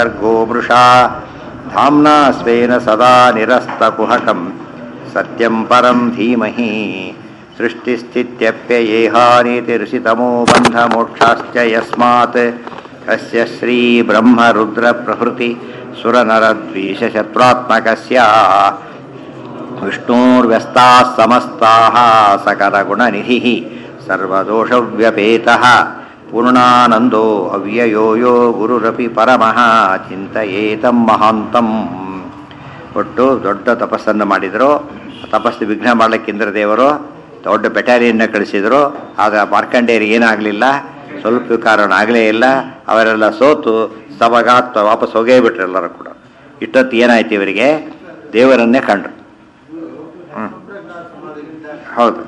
सर्गो मृषा धाम्ना स्वेन सदा निरस्तकुहकं सत्यं परं धीमहि सृष्टिस्थित्यप्ययेहानीतिर्षितमो बन्धमोक्षाश्च यस्मात् अस्य श्रीब्रह्मरुद्रप्रभृति सुरनरद्वीषशत्रुत्मकस्य विष्णोर्व्यस्ताः समस्ताः सकलगुणनिधिः सर्वदोषव्यपेतः पूर्णानन्दो ಅವ್ಯಯೋ ಯೋ ಗುರುರಪಿ ಪರಮಃ ಚಿಂತಯೇತಂ ಮಹಾಂತಂ ಒಟ್ಟು ದೊಡ್ಡ ತಪಸ್ಸನ್ನು ಮಾಡಿದರು ತಪಸ್ಸು ವಿಘ್ನ ಮಾಡಲಿಕ್ಕೆ ಇಂದ್ರದೇವರು ದೊಡ್ಡ ಬೆಟಾಲಿಯನ್ನ ಕಳಿಸಿದರು ಆಗ ಮಾರ್ಕಂಡೇಯರಿಗೆ ಏನಾಗಲಿಲ್ಲ ಸ್ವಲ್ಪ ಕಾರಣ ಆಗಲೇ ಇಲ್ಲ ಅವರೆಲ್ಲ ಸೋತು ಸವಗಾತ್ ವಾಪಸ್ ಹೋಗೇ ಬಿಟ್ರು ಎಲ್ಲರೂ ಕೂಡ ಇಷ್ಟೊತ್ತು ಏನಾಯ್ತು ಇವರಿಗೆ ದೇವರನ್ನೇ ಕಂಡ್ರು ಹ್ಞೂ ಹೌದು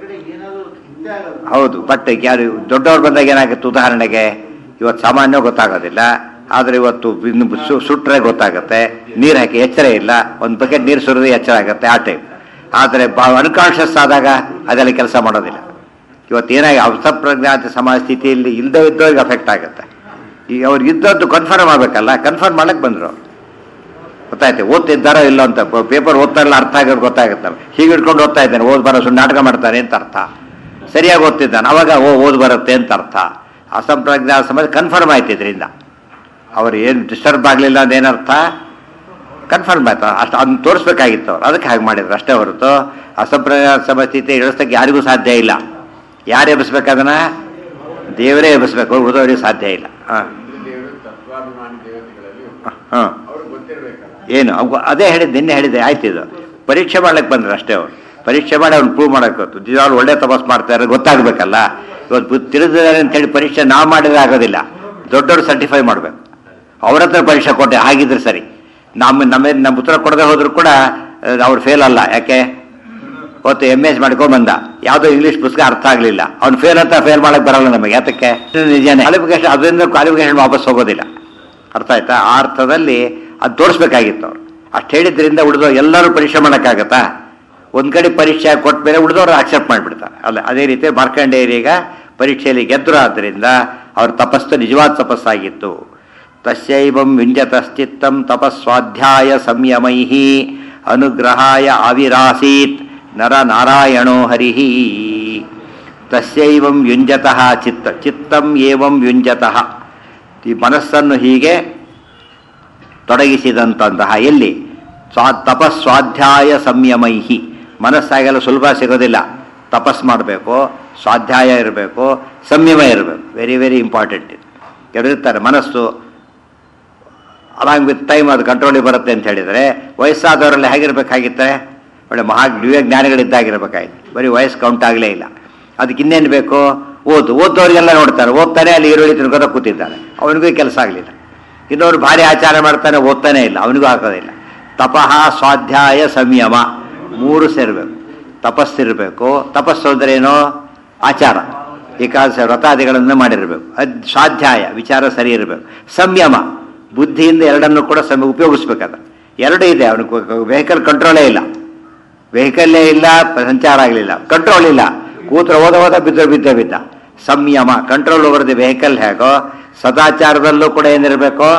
ಹೌದು ಬಟ್ ಯಾರು ದೊಡ್ಡವ್ರು ಬಂದಾಗ ಏನಾಗುತ್ತೆ ಉದಾಹರಣೆಗೆ ಇವತ್ತು ಸಾಮಾನ್ಯ ಗೊತ್ತಾಗೋದಿಲ್ಲ ಆದರೆ ಇವತ್ತು ಇನ್ನು ಸು- ಸುಟ್ರೆ ಗೊತ್ತಾಗುತ್ತೆ ನೀರು ಹಾಕಿ ಎಚ್ಚರ ಇಲ್ಲ ಒಂದು ಬಕೆಟ್ ನೀರು ಸುರಿದ್ರೆ ಎಚ್ಚರ ಆಗುತ್ತೆ ಆ ಟೈಮ್ ಆದರೆ ಅನ್ಕಾನ್ಷಿಯಸ್ ಆದಾಗ ಅದೆಲ್ಲ ಕೆಲಸ ಮಾಡೋದಿಲ್ಲ ಇವತ್ತು ಏನಾಗಿ ಅವಸಪ್ರಜ್ಞಾತ ಸಮಾಜ ಸ್ಥಿತಿಯಲ್ಲಿ ಇಲ್ಲದೆ ಇದ್ದವ್ರಿಗೆ ಅಫೆಕ್ಟ್ ಆಗುತ್ತೆ ಈಗ ಅವ್ರಿಗೆ ಇದ್ದದ್ದು ಕನ್ಫರ್ಮ್ ಆಗಬೇಕಲ್ಲ ಕನ್ಫರ್ಮ್ ಮಾಡಕ್ಕೆ ಬಂದರು ಗೊತ್ತಾಯ್ತು ಓದ್ತಿದ್ದಾರೋ ಇಲ್ಲ ಅಂತ ಪೇಪರ್ ಓದ್ತಾ ಇಲ್ಲ ಅರ್ಥ ಆಗೋದು ಗೊತ್ತಾಗುತ್ತೆ ನಮ್ಗೆ. ಹೀಗೆ ಇಟ್ಕೊಂಡು ಓದ್ತಾ ಇದ್ದಾನೆ ಓದ್ ಬರೋ ಸುಮ್ಮನೆ ನಾಟಕ ಮಾಡ್ತಾನೆ ಅಂತ ಅರ್ಥ ಸರಿಯಾಗಿ ಓದ್ತಿದ್ದಾನೆ ಅವಾಗ ಓ ಓದ್ ಬರುತ್ತೆ ಅಂತ ಅರ್ಥ ಅಸಂಪ್ರಜ್ಞಾ ಸಮಾಜ ಕನ್ಫರ್ಮ್ ಆಯ್ತು ಇದರಿಂದ ಅವ್ರು ಏನು ಡಿಸ್ಟರ್ಬ್ ಆಗಲಿಲ್ಲ ಅಂತ ಏನರ್ಥ ಕನ್ಫರ್ಮ್ ಆಯ್ತು ಅಷ್ಟು ಅದನ್ನ ತೋರಿಸ್ಬೇಕಾಗಿತ್ತು ಅವ್ರು ಅದಕ್ಕೆ ಹಾಗೆ ಮಾಡಿದ್ರು ಅಷ್ಟೇ ಹೊರತು ಅಸಂಪ್ರದಾಯ ಸಮಸ್ಥಿತಿ ಇಳಿಸ್ತಕ್ಕೆ ಯಾರಿಗೂ ಸಾಧ್ಯ ಇಲ್ಲ ಯಾರು ಎಬ್ಬಿಸ್ಬೇಕು ಅದನ್ನ ದೇವರೇ ಎಬ್ಬಿಸ್ಬೇಕು ಉಳಿದವರಿಗೆ ಸಾಧ್ಯ ಇಲ್ಲ ಹಾಂ ದೇವರು ತತ್ವಾಭಿಮಾನಿ ದೇವತೆಗಳಲ್ಲಿ ಹಾಂ ಅವ್ರಿಗೆ ಗೊತ್ತಿರ್ಬೇಕಲ್ಲ ಏನು ಅವ್- ಅದೇ ಹೇಳಿದ್ದು ನಿನ್ನೆ ಹೇಳಿದ್ದೆ ಆಯ್ತು ಇದು ಪರೀಕ್ಷೆ ಮಾಡ್ಲಿಕ್ಕೆ ಬಂದ್ರೆ ಅಷ್ಟೇ ಅವ್ರು ಪರೀಕ್ಷೆ ಮಾಡಿ ಅವ್ನು ಪ್ರೂವ್ ಮಾಡಕ್ಕೆ ನಿಜವಾಗ್ಲೂ ಒಳ್ಳೆ ತಪಾಸ್ ಮಾಡ್ತಾರೆ ಗೊತ್ತಾಗಬೇಕಲ್ಲ ಇವತ್ತು ಬುದ್ಧಿ ತಿಳಿದಿದ್ದಾರೆ ಅಂತೇಳಿ ಪರೀಕ್ಷೆ ನಾವು ಮಾಡಿದ್ರೆ ಆಗೋದಿಲ್ಲ ದೊಡ್ಡವರು ಸರ್ಟಿಫೈ ಮಾಡಬೇಕು ಅವ್ರ ಹತ್ರ ಪರೀಕ್ಷೆ ಕೊಟ್ಟೆ ಹಾಗಿದ್ರೆ ಸರಿ ನಮ್ಮ ನಮ್ಮ ನಮ್ಮ ಉತ್ತರ ಕೊಡದೆ ಹೋದ್ರು ಕೂಡ ಅವ್ರು ಫೇಲ್ ಅಲ್ಲ ಯಾಕೆ ಅವತ್ತು ಎಮ್ ಎಸ್ ಮಾಡ್ಕೊಂಡ್ ಬಂದ ಯಾವುದೋ ಇಂಗ್ಲೀಷ್ ಪುಸ್ತಕ ಅರ್ಥ ಆಗಲಿಲ್ಲ ಅವ್ನು ಫೇಲ್ ಅಂತ ಫೇಲ್ ಮಾಡಕ್ ಬರಲ್ಲ ನಮಗೆ ಯಾತಕ್ಕೆ ನಿಜಾನೇ ಕ್ವಾಲಿಫಿಕೇಶನ್ ಅದರಿಂದ ಕ್ವಾಲಿಫಿಕೇಶನ್ ವಾಪಸ್ ಹೋಗೋದಿಲ್ಲ ಅರ್ಥ ಆಯ್ತಾ ಆ ಅರ್ಥದಲ್ಲಿ ಅದು ತೋರಿಸ್ಬೇಕಾಗಿತ್ತು ಅವ್ರು ಅಷ್ಟು ಹೇಳಿದ್ರಿಂದ ಉಳಿದೋ ಎಲ್ಲರೂ ಪರೀಕ್ಷೆ ಮಾಡೋಕ್ಕಾಗತ್ತಾ ಒಂದ್ ಕಡೆ ಪರೀಕ್ಷೆ ಕೊಟ್ಟ ಮೇಲೆ ಉಳಿದವರು ಅಕ್ಸೆಪ್ಟ್ ಮಾಡಿಬಿಡ್ತಾರೆ ಅಲ್ಲ ಅದೇ ರೀತಿ ಮಾರ್ಕಂಡೇಯರೀಗ ಪರೀಕ್ಷೆಯಲ್ಲಿ ಗೆದ್ದರು ಆದ್ದರಿಂದ ಅವ್ರ ತಪಸ್ಸು ನಿಜವಾದ ತಪಸ್ಸಾಗಿತ್ತು ತಸ್ಯೈವಂ ವಿಂಜತಶ್ಚಿತ್ತಂ ತಪಸ್ವಾಧ್ಯಾಯ ಸಂಯಮೈ ಅನುಗ್ರಹಾಯ ಆವಿರಾಸೀತ್ ನರ ನಾರಾಯಣೋ ಹರಿಹಿ ತಸ್ಯೈವಂ ಯುಂಜತಃ ಚಿತ್ತ ಚಿತ್ತಂ ಏವಂ ಯುಂಜತಃ ಈ ಮನಸ್ಸನ್ನು ಹೀಗೆ ತೊಡಗಿಸಿದಂತಹ ಎಲ್ಲಿ ಸ್ವಾ ತಪಸ್ವಾಧ್ಯಾಯ ಸಂಯಮೈಹಿ ಮನಸ್ಸಾಗೆಲ್ಲ ಸುಲಭ ಸಿಗೋದಿಲ್ಲ ತಪಸ್ ಮಾಡಬೇಕು ಸ್ವಾಧ್ಯಾಯ ಇರಬೇಕು ಸಂಯಮ ಇರಬೇಕು ವೆರಿ ವೆರಿ ಇಂಪಾರ್ಟೆಂಟ್ ಇದು ಕೆಲವರು ಇರ್ತಾರೆ ಮನಸ್ಸು ಅಲಾಂಗ್ ವಿತ್ ಟೈಮ್ ಅದು ಕಂಟ್ರೋಲಿಗೆ ಬರುತ್ತೆ ಅಂತ ಹೇಳಿದರೆ ವಯಸ್ಸಾದವರಲ್ಲಿ ಹೇಗಿರ್ಬೇಕಾಗಿತ್ತೆ ಒಳ್ಳೆ ಮಹಾ ದಿವ್ಯ ಜ್ಞಾನಿಗಳಿದ್ದಾಗಿರ್ಬೇಕಾಯ್ತು ಬರೀ ವಯಸ್ಸು ಕೌಂಟ್ ಆಗಲೇ ಇಲ್ಲ ಅದಕ್ಕೆ ಇನ್ನೇನು ಬೇಕು ಓದು ಓದೋರಿಗೆಲ್ಲ ನೋಡ್ತಾರೆ ಓದ್ತಾನೆ ಅಲ್ಲಿ ಈರುಳ್ಳಿ ತಿನ್ಕೋತ ಕೂತಿದ್ದಾನೆ ಅವನಿಗೂ ಕೆಲಸ ಆಗಲಿಲ್ಲ ಇನ್ನೊರು ಭಾರಿ ಆಚಾರ ಮಾಡ್ತಾನೆ ಓದ್ತಾನೆ ಇಲ್ಲ ಅವನಿಗೂ ಹಾಕೋದಿಲ್ಲ ತಪಃ ಸ್ವಾಧ್ಯಾಯ ಸಂಯಮ ಮೂರು ಸೇರಬೇಕು ತಪಸ್ಸಿರಬೇಕು ತಪಸ್ಸು ಅಂದ್ರೆ ಏನು ಆಚಾರ ಏಕಾದಶ ವ್ರತಾದಿಗಳನ್ನು ಮಾಡಿರಬೇಕು ಅದ್ ಸ್ವಾಧ್ಯಾಯ ವಿಚಾರ ಸರಿ ಇರಬೇಕು ಸಂಯಮ ಬುದ್ಧಿಯಿಂದ ಎರಡನ್ನು ಕೂಡ ಸಮ ಉಪಯೋಗಿಸ್ಬೇಕಾದ ಎರಡು ಇದೆ ಅವನಿಗೆ ವೆಹಿಕಲ್ ಕಂಟ್ರೋಲೇ ಇಲ್ಲ ವೆಹಿಕಲ್ಲೇ ಇಲ್ಲ ಸಂಚಾರ ಆಗಲಿಲ್ಲ ಕಂಟ್ರೋಲ್ ಇಲ್ಲ ಕೂತ್ರ ಹೋದ ಹೋದ ಬಿದ್ದ ಬಿದ್ದ ಬಿದ್ದ ಸಂಯಮ ಕಂಟ್ರೋಲ್ ಓವರ್ ದಿ ವೆಹಿಕಲ್ ಹೇಗೋ ಸದಾಚಾರದಲ್ಲೂ ಕೂಡ ಏನಿರಬೇಕು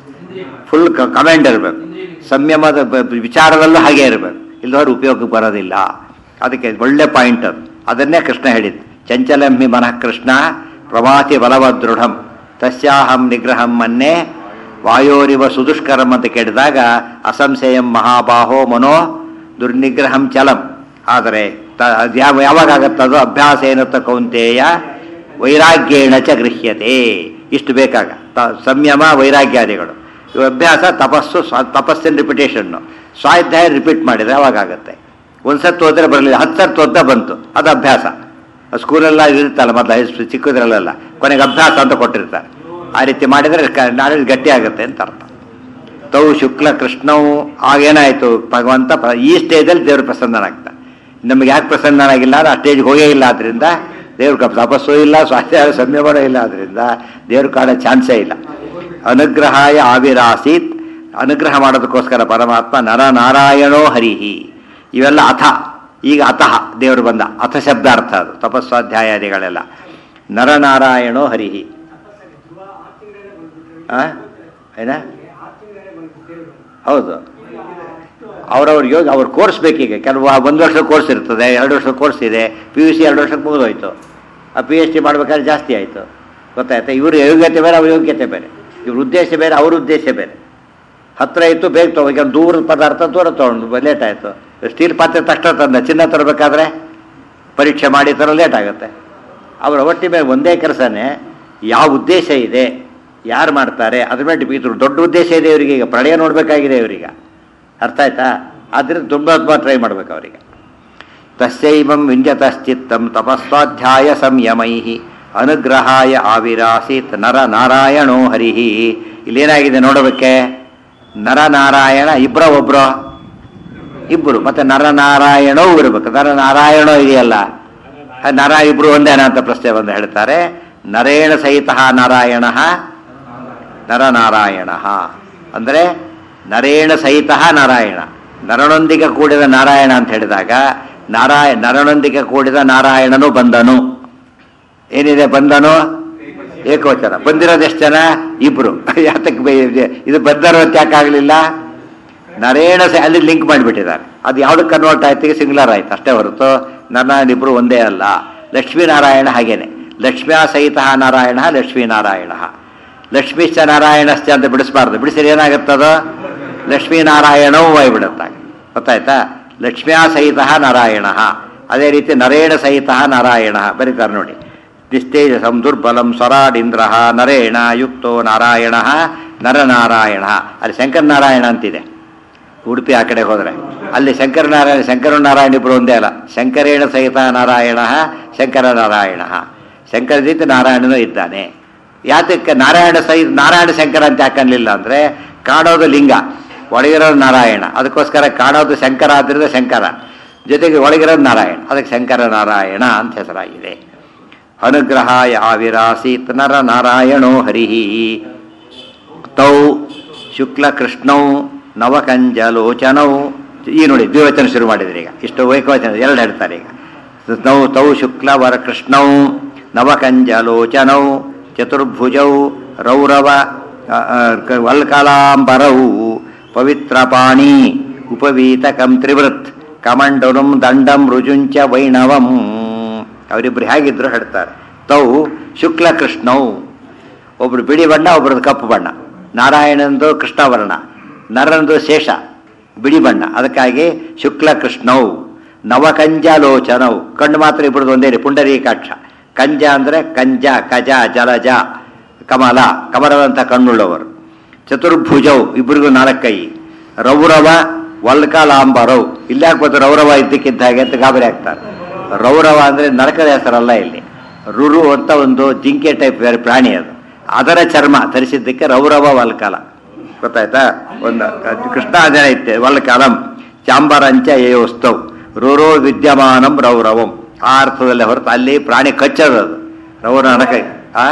ಫುಲ್ ಕಮೆಂಡ್ ಇರಬೇಕು ಸಂಯಮದ ಬ- ಬ- ವಿಚಾರದಲ್ಲೂ ಹಾಗೆ ಇರಬೇಕು ಇಲ್ಲದವ್ರು ಉಪಯೋಗಕ್ಕೆ ಬರೋದಿಲ್ಲ ಅದಕ್ಕೆ ಒಳ್ಳೆ ಪಾಯಿಂಟ್ ಅದು ಅದನ್ನೇ ಕೃಷ್ಣ ಹೇಳಿದ್ದು ಚಂಚಲಂ ಹಿ ಮನಃ ಕೃಷ್ಣ ಪ್ರಮಾತಿ ಬಲವದೃಢಂ ತಸ್ಯಾಹಂ ನಿಗ್ರಹಂ ಮನ್ನೆ ವಾಯೋರಿವ ಸುದುಷ್ಕರಂ ಅಂತ ಕೇಳಿದಾಗ ಅಸಂಶಯಂ ಮಹಾಬಾಹೋ ಮನೋ ದುರ್ನಿಗ್ರಹಂ ಚಲಂ ಆದರೆ ತ- ಅದ್ ಯಾವ ಯಾವಾಗ ಆಗತ್ತದು ಅಭ್ಯಾಸ ಏನತ್ತ ಕೌಂತೆಯ ವೈರಾಗ್ಯೇಣ ಚ ಗೃಹ್ಯತೆ ಇಷ್ಟು ಬೇಕಾಗ ತ- ಸಂಯಮ ವೈರಾಗ್ಯಾದಿಗಳು ಇವು ಅಭ್ಯಾಸ ತಪಸ್ಸು ಸ್ವ- ತಪಸ್ಸಿನ ರಿಪಿಟೇಷನ್ನು ಸ್ವಾಧ್ಯಾಯ ರಿಪೀಟ್ ಮಾಡಿದ್ರೆ ಅವಾಗ ಆಗುತ್ತೆ ಒಂದ್ಸತ್ತು ಹೋದ್ರೆ ಬರಲಿಲ್ಲ ಹತ್ತು ಸತ್ತು ಓದ್ತಾ ಬಂತು ಅದು ಅಭ್ಯಾಸ ಸ್ಕೂಲೆಲ್ಲ ಇರುತ್ತಲ್ಲ ಮೊದಲು ಹೈ ಸ್ಕೂಲ್ ಚಿಕ್ಕದ್ರಲ್ಲೆಲ್ಲ ಕೊನೆಗೆ ಅಭ್ಯಾಸ ಅಂತ ಕೊಟ್ಟಿರ್ತಾರೆ ಆ ರೀತಿ ಮಾಡಿದರೆ ನಾಳೆ ಗಟ್ಟಿ ಆಗುತ್ತೆ ಅಂತ ಅರ್ಥ ತೌ ಶುಕ್ಲ ಕೃಷ್ಣವು ಆಗೇನಾಯಿತು ಭಗವಂತ ಪ- ಈ ಸ್ಟೇಜಲ್ಲಿ ದೇವರು ಪ್ರಸನ್ನನಾಗ್ತಾನೆ ನಮಗೆ ಯಾಕೆ ಪ್ರಸನ್ನನಾಗಿಲ್ಲ ಅಂದ್ರೆ ಆ ಸ್ಟೇಜ್ಗೆ ಹೋಗೇ ಇಲ್ಲ ಆದ್ರಿಂದ ದೇವ್ರ ಕ- ತಪಸ್ಸು ಇಲ್ಲ ಸ್ವಾಸ್ಥ್ಯ ಸಂಯಮನೂ ಇಲ್ಲ ಆದ್ರಿಂದ ದೇವ್ರ ಕಾಣೋ ಚಾನ್ಸೇ ಇಲ್ಲ ಅನುಗ್ರಹಾಯ ಆವಿರಾಸೀತ್ ಅನುಗ್ರಹ ಮಾಡೋದಕ್ಕೋಸ್ಕರ ಪರಮಾತ್ಮ ನರ ನಾರಾಯಣೋ ಹರಿಹಿ ಇವೆಲ್ಲ ಅಥ ಈಗ ಅತಃ ದೇವರು ಬಂದ ಅಥ ಶಬ್ದಾರ್ಥ ಅದು ತಪಸ್ವಾಧ್ಯಾಯಾದಿಗಳೆಲ್ಲ ನರನಾರಾಯಣೋ ಹರಿಹಿ ಆ? ಏನ ಹೌದು ಅವ್ರವ್ರ ಯೋಗ ಅವ್ರ ಕೋರ್ಸ್ ಬೇಕೀಗ ಕೆಲವು ಒಂದು ವರ್ಷದ ಕೋರ್ಸ್ ಇರ್ತದೆ ಎರಡು ವರ್ಷದ ಕೋರ್ಸ್ ಇದೆ ಪಿ ಯು ಸಿ ಎರಡು ವರ್ಷಕ್ಕೆ ಮುಗಿದೋಯ್ತು ಆ ಪಿ ಎಚ್ ಡಿ ಮಾಡ್ಬೇಕಾದ್ರೆ ಜಾಸ್ತಿ ಆಯಿತು ಗೊತ್ತಾಯ್ತಾ ಇವ್ರ ಯೋಗ್ಯತೆ ಬೇರೆ ಅವ್ರ ಯೋಗ್ಯತೆ ಬೇರೆ ಇವ್ರ ಉದ್ದೇಶ ಬೇರೆ ಅವ್ರ ಉದ್ದೇಶ ಬೇರೆ ಹತ್ರ ಇತ್ತು ಬೇಗ ತಗೋ ಈಗ ದೂರದ ಪದಾರ್ಥ ದೂರ ತೊಗೊಂಡು ಲೇಟ್ ಆಯಿತು ಸ್ಟೀಲ್ ಪಾತ್ರೆ ತಕ್ಷಣ ತಂದ ಚಿನ್ನ ತರಬೇಕಾದ್ರೆ ಪರೀಕ್ಷೆ ಮಾಡಿ ತರ ಲೇಟ್ ಆಗುತ್ತೆ ಅವರ ಒಟ್ಟಿ ಮೇಲೆ ಒಂದೇ ಕೆಲಸನೇ ಯಾವ ಉದ್ದೇಶ ಇದೆ ಯಾರು ಮಾಡ್ತಾರೆ ಅದ್ರ ಮೇಲೆ ಡಿಪಿ- ಇದ್ರ ದೊಡ್ಡ ಉದ್ದೇಶ ಇದೆ ಇವರಿಗೆ ಈಗ ಪ್ರಳಯ ನೋಡಬೇಕಾಗಿದೆ ಇವರಿಗೆ ಅರ್ಥ ಆಯ್ತಾ ಆದ್ದರಿಂದ ತುಂಬ ತುಂಬ ಟ್ರೈ ಮಾಡ್ಬೇಕು ಅವರಿಗೆ ತಸ್ಯೈವಂ ವಿಂಜತಶ್ಚಿತ್ತಂ ತಪಸ್ವಾಧ್ಯಾಯ ಸಂಯಮೈ ಅನುಗ್ರಹಾಯ ಆವಿರಾಸೀತ್ ನರ ನಾರಾಯಣೋ ಹರಿಹಿ ಇಲ್ಲೇನಾಗಿದೆ ನೋಡೋದಕ್ಕೆ ನರನಾರಾಯಣ ಇಬ್ಬರ ಒಬ್ರು ಇಬ್ಬರು ಮತ್ತೆ ನರನಾರಾಯಣವೂ ಇರಬೇಕು ನರನಾರಾಯಣೋ ಇದೆಯಲ್ಲ ಆ ನರ ಇಬ್ರು ಒಂದೇನ ಅಂತ ಪ್ರಶ್ನೆ ಬಂದು ಹೇಳ್ತಾರೆ ನರೇಣ ಸಹಿತ ನಾರಾಯಣ ನರನಾರಾಯಣ ಅಂದರೆ ನರೇಣ ಸಹಿತ ನಾರಾಯಣ ನರನೊಂದಿಗೆ ಕೂಡಿದ ನಾರಾಯಣ ಅಂತ ಹೇಳಿದಾಗ ನಾರಾಯ ನರನೊಂದಿಗೆ ಕೂಡಿದ ನಾರಾಯಣನು ಬಂದನು ಏನಿದೆ ಬಂದನು ಏಕವಚನ ಬಂದಿರೋದು ಎಷ್ಟು ಜನ ಇಬ್ರು ಯಾತಕ್ಕೆ ಬೈ- ಇದು ಬಂದರು ಅಂತ ಯಾಕಾಗಲಿಲ್ಲ ನರೇಣ ಸ ಅಲ್ಲಿ ಲಿಂಕ್ ಮಾಡಿಬಿಟ್ಟಿದ್ದಾರೆ ಅದು ಯಾವ್ದಕ್ಕೆ ಕನ್ವರ್ಟ್ ಆಯ್ತು ಸಿಂಗ್ಲರ್ ಆಯ್ತು ಅಷ್ಟೇ ಹೊರತು ನನ್ನ ಇಬ್ರು ಒಂದೇ ಅಲ್ಲ ಲಕ್ಷ್ಮೀನಾರಾಯಣ ಹಾಗೇನೆ ಲಕ್ಷ್ಮ್ಯಾ ಸಹಿತ ನಾರಾಯಣ ಲಕ್ಷ್ಮೀನಾರಾಯಣ ಲಕ್ಷ್ಮೀಶ್ಚ ನಾರಾಯಣಶ್ಚ ಅಂತ ಬಿಡಿಸ್ಬಾರ್ದು ಬಿಡಿಸಿದ್ರೆ ಏನಾಗುತ್ತದು ಲಕ್ಷ್ಮೀನಾರಾಯಣವೂ ಬಿಡುತ್ತಾಗ ಗೊತ್ತಾಯ್ತಾ ಲಕ್ಷ್ಮ್ಯಾ ಸಹಿತ ನಾರಾಯಣ ಅದೇ ರೀತಿ ನರೇಣ ಸಹಿತ ನಾರಾಯಣ ಬರೀತಾರೆ ನೋಡಿ ನಿಸ್ತೇಜಸಂ ದುರ್ಬಲಂ ಸ್ವರಾಡಿಂದ್ರ ನರೇಣ ಯುಕ್ತೋ ನಾರಾಯಣ ನರನಾರಾಯಣ ಅಲ್ಲಿ ಶಂಕರನಾರಾಯಣ ಅಂತಿದೆ ಉಡುಪಿ ಆ ಕಡೆ ಹೋದರೆ ಅಲ್ಲಿ ಶಂಕರನಾರಾಯಣ ಶಂಕರನಾರಾಯಣ ಇಬ್ಬರು ಒಂದೇ ಅಲ್ಲ ಶಂಕರೇಣ ಸಹಿತ ನಾರಾಯಣ ಶಂಕರನಾರಾಯಣ ಶಂಕರ ಜೊತೆ ನಾರಾಯಣನೂ ಇದ್ದಾನೆ ಯಾತಕ್ಕೆ ನಾರಾಯಣ ಸಹಿತ ನಾರಾಯಣ ಶಂಕರ ಅಂತ ಯಾಕನ್ಲಿಲ್ಲ ಅಂದರೆ ಕಾಣೋದು ಲಿಂಗ ಒಳಗಿರೋದು ನಾರಾಯಣ ಅದಕ್ಕೋಸ್ಕರ ಕಾಣೋದು ಶಂಕರ ಆದ್ರಿಂದ ಶಂಕರ ಜೊತೆಗೆ ಒಳಗಿರೋದು ನಾರಾಯಣ ಅದಕ್ಕೆ ಶಂಕರ ನಾರಾಯಣ ಅಂತ ಹೆಸರಾಗಿದೆ ಅನುಗ್ರಹಾಯ ಆವಿರಾಸೀತ್ ನರ ನಾರಾಯಣೋ ಹರಿಹಿ ತೌ ಶುಕ್ಲಕೃಷ್ಣೌ ನವಕಂಜಲೋಚನೌ ಈ ನೋಡಿ ದ್ವಿವಚನ ಶುರು ಮಾಡಿದ್ರಿ ಈಗ ಇಷ್ಟು ಏಕವಚನ ಎರಡು ಹೇಳ್ತಾರೆ ಈಗ ನೌ ತೌ ಶುಕ್ಲವರ ಕೃಷ್ಣೌ ನವಕಂಜಲೋಚನೌ ಚತುರ್ಭುಜೌ ರೌರವ ಅ, ಅ, ಕ- ವಲ್ಕಲಾಂಬರೌ ಪವಿತ್ರಪಾಣಿ ಉಪವೀತಕಂ ತ್ರಿವೃತ್ ಕಮಂಡಲಂ ದಂಡಂ ರುಜುಂಚ ವೈಣವಂ ಅವರಿಬ್ರು ಹೇಗಿದ್ರು ಹೇಳ್ತಾರೆ ತೌ ಶುಕ್ಲಕೃಷ್ಣೌ ಒಬ್ರು ಬಿಳಿ ಬಣ್ಣ ಒಬ್ರದ್ದು ಕಪ್ಪು ಬಣ್ಣ ನಾರಾಯಣಂದು ಕೃಷ್ಣವರ್ಣ ನರನದು ಶೇಷ ಬಿಳಿ ಬಣ್ಣ ಅದಕ್ಕಾಗಿ ಶುಕ್ಲ ಕೃಷ್ಣೌ ನವಕಂಜಾಲೋಚನೌ ಕಣ್ಣು ಮಾತ್ರ ಇಬ್ಬರದು ಒಂದೇ ರೀ, ಪುಂಡರೀಕಾಕ್ಷ ಕಂಜ ಅಂದರೆ ಕಂಜ ಕಜ ಜಲಜ ಕಮಲ ಕಮಲದಂಥ ಕಣ್ಣುಳ್ಳವರು ಚತುರ್ಭುಜೌ ಇಬ್ಬರಿಗೂ ನಾಲ್ಕೈ ರೌರವ ವಲ್ಕಲಾಂಬರೌ ಇಲ್ಲಾಕ್ ಬಂತು ರೌರವ ಇದ್ದಕ್ಕಿದ್ದ ಹಾಗೆ ಅಂತ ಗಾಬರಿ ಆಗ್ತಾರೆ ರೌರವ ಅಂದರೆ ನರಕದ ಹೆಸರಲ್ಲ ಇಲ್ಲಿ ರುರು ಅಂತ ಒಂದು ಜಿಂಕೆ ಟೈಪ್ ಬೇರೆ ಪ್ರಾಣಿ ಅದು ಅದರ ಚರ್ಮ ಧರಿಸಿದ್ದಕ್ಕೆ ರೌರವ ವಲ್ಕಲ ಗೊತ್ತಾಯ್ತಾ ಒಂದು ಕೃಷ್ಣಾಜನ ಇತ್ತೆ ವಲ್ಕಲಂ ಚಾಂಬರಂಚ ಏಯೋಸ್ತವ್ ರುರೋ ವಿದ್ಯಮಾನಂ ರೌರವಂ ಆ ಅರ್ಥದಲ್ಲಿ ಹೊರತು ಅಲ್ಲಿ ಪ್ರಾಣಿ ಕಚ್ಚದು ಅದು ರೌರ ನರಕ ಆ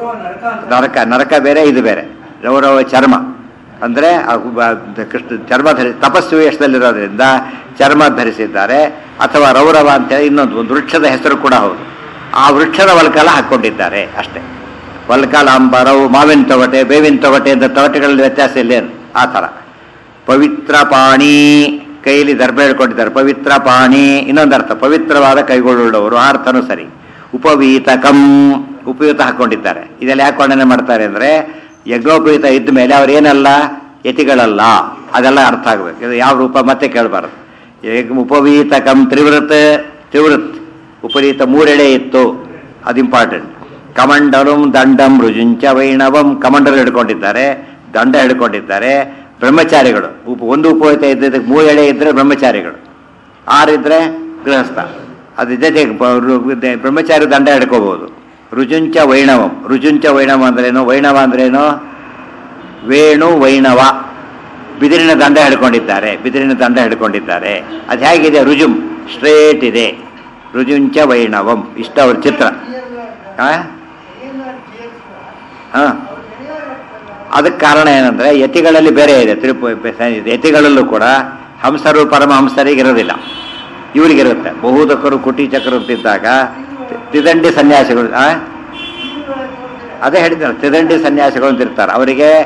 ನರಕ ನರಕ ಬೇರೆ ಇದು ಬೇರೆ ರೌರವ ಚರ್ಮ ಅಂದರೆ ಆ ಬ- ಕೃಷ್ಣ ಚರ್ಮ ಧರಿ ತಪಸ್ಸು ವೇಷದಲ್ಲಿರೋದ್ರಿಂದ ಚರ್ಮ ಧರಿಸಿದ್ದಾರೆ ಅಥವಾ ರೌರವ ಅಂತೇಳಿ ಇನ್ನೊಂದು ಒಂದು ವೃಕ್ಷದ ಹೆಸರು ಕೂಡ ಹೌದು ಆ ವೃಕ್ಷದ ವಲ್ಕಲ ಹಾಕ್ಕೊಂಡಿದ್ದಾರೆ ಅಷ್ಟೇ ವಲ್ಕಲಾಂಬರವು ಮಾವಿನ ತೊಗಟೆ ಬೇವಿನ ತೊಗಟೆ ಅಂತ ತೊಗಟೆಗಳಲ್ಲಿ ವ್ಯತ್ಯಾಸ ಇಲ್ಲೇನು ಆ ಥರ ಪವಿತ್ರ ಪಾಣಿ ಕೈಲಿ ದರ್ಬೆ ಹೇಳ್ಕೊಂಡಿದ್ದಾರೆ ಪವಿತ್ರ ಪಾಣಿ ಇನ್ನೊಂದು ಅರ್ಥ ಪವಿತ್ರವಾದ ಕೈಗೊಳ್ಳುವವರು ಆ ಅರ್ಥನೂ ಸರಿ ಉಪವೀತಕಂ ಉಪಯುಕ್ತ ಹಾಕೊಂಡಿದ್ದಾರೆ ಇದೆಲ್ಲ ಯಾಕೆ ವರ್ಣನೆ ಮಾಡ್ತಾರೆ ಅಂದರೆ ಯಜ್ಞೋಪಯುಕ್ತ ಇದ್ದ ಮೇಲೆ ಅವ್ರೇನಲ್ಲ ಯತಿಗಳಲ್ಲ ಅದೆಲ್ಲ ಅರ್ಥ ಆಗ್ಬೇಕು ಇದು ಯಾವ ರೂಪ ಮತ್ತೆ ಕೇಳಬಾರದು ಯಜ್ಞ ಉಪವೀತಕಂ ತ್ರಿವೃತ್ ತ್ರಿವೃತ್ ಉಪರೀತ ಮೂರೆಡೆ ಇತ್ತು ಅದು ಇಂಪಾರ್ಟೆಂಟ್ ಕಮಂಡಲಂ ದಂಡಂ ರುಜುಂಚ ವೈಣವಂ ಕಮಂಡಲ ಹಿಡ್ಕೊಂಡಿದ್ದಾರೆ ದಂಡ ಹಿಡ್ಕೊಂಡಿದ್ದಾರೆ ಬ್ರಹ್ಮಚಾರಿಗಳು ಉಪ ಒಂದು ಉಪಯುಕ್ತ ಇದ್ದದಕ್ಕೆ ಮೂರು ಎಳೆ ಇದ್ರೆ ಬ್ರಹ್ಮಚಾರಿಗಳು ಆರಿದ್ರೆ ಗೃಹಸ್ಥ ಅದ್ರ ಜೊತೆಗೆ ಬ- ರು- ದೆ- ಬ್ರಹ್ಮಚಾರಿ ದಂಡ ಹಿಡ್ಕೋಬಹುದು ರುಜುಂಚ ವೈಣವಂ ರುಜುಂಚ ವೈಣವ ಅಂದ್ರೇನು ವೈಣವ ಅಂದ್ರೇನು ವೇಣು ವೈಣವ ಬಿದಿರಿನ ದಂಡ ಹಿಡ್ಕೊಂಡಿದ್ದಾರೆ ಬಿದಿರಿನ ದಂಡ ಹಿಡ್ಕೊಂಡಿದ್ದಾರೆ ಅದು ಹೇಗಿದೆ ರುಜುಂ ಸ್ಟ್ರೇಟ್ ಇದೆ ರುಜುಂಚ ವೈಣವಂ ಇಷ್ಟ ಅವ್ರ ಚಿತ್ರ ಆ? ಹಾ ಅದಕ್ಕೆ ಕಾರಣ ಏನಂದ್ರೆ ಯತಿಗಳಲ್ಲಿ ಬೇರೆ ಇದೆ ತ್ರಿಪು ಯತಿಗಳಲ್ಲೂ ಕೂಡ ಹಂಸರು ಪರಮಹಂಸರಿಗೆ ಇರೋದಿಲ್ಲ ಇವರಿಗಿರುತ್ತೆ ಬಹುದಕರು ಕುಟಿಚಕರು ಅಂತಿದ್ದಾಗ ತಿ- ತ್ರಿದಂಡಿ ಸನ್ಯಾಸಿಗಳು ಆ? ಅದೇ ಹೇಳಿದ್ದಾರೆ ತ್ರಿದಂಡಿ ಸನ್ಯಾಸಿಗಳು ಅಂತ ಇರ್ತಾರೆ ಅವರಿಗೆ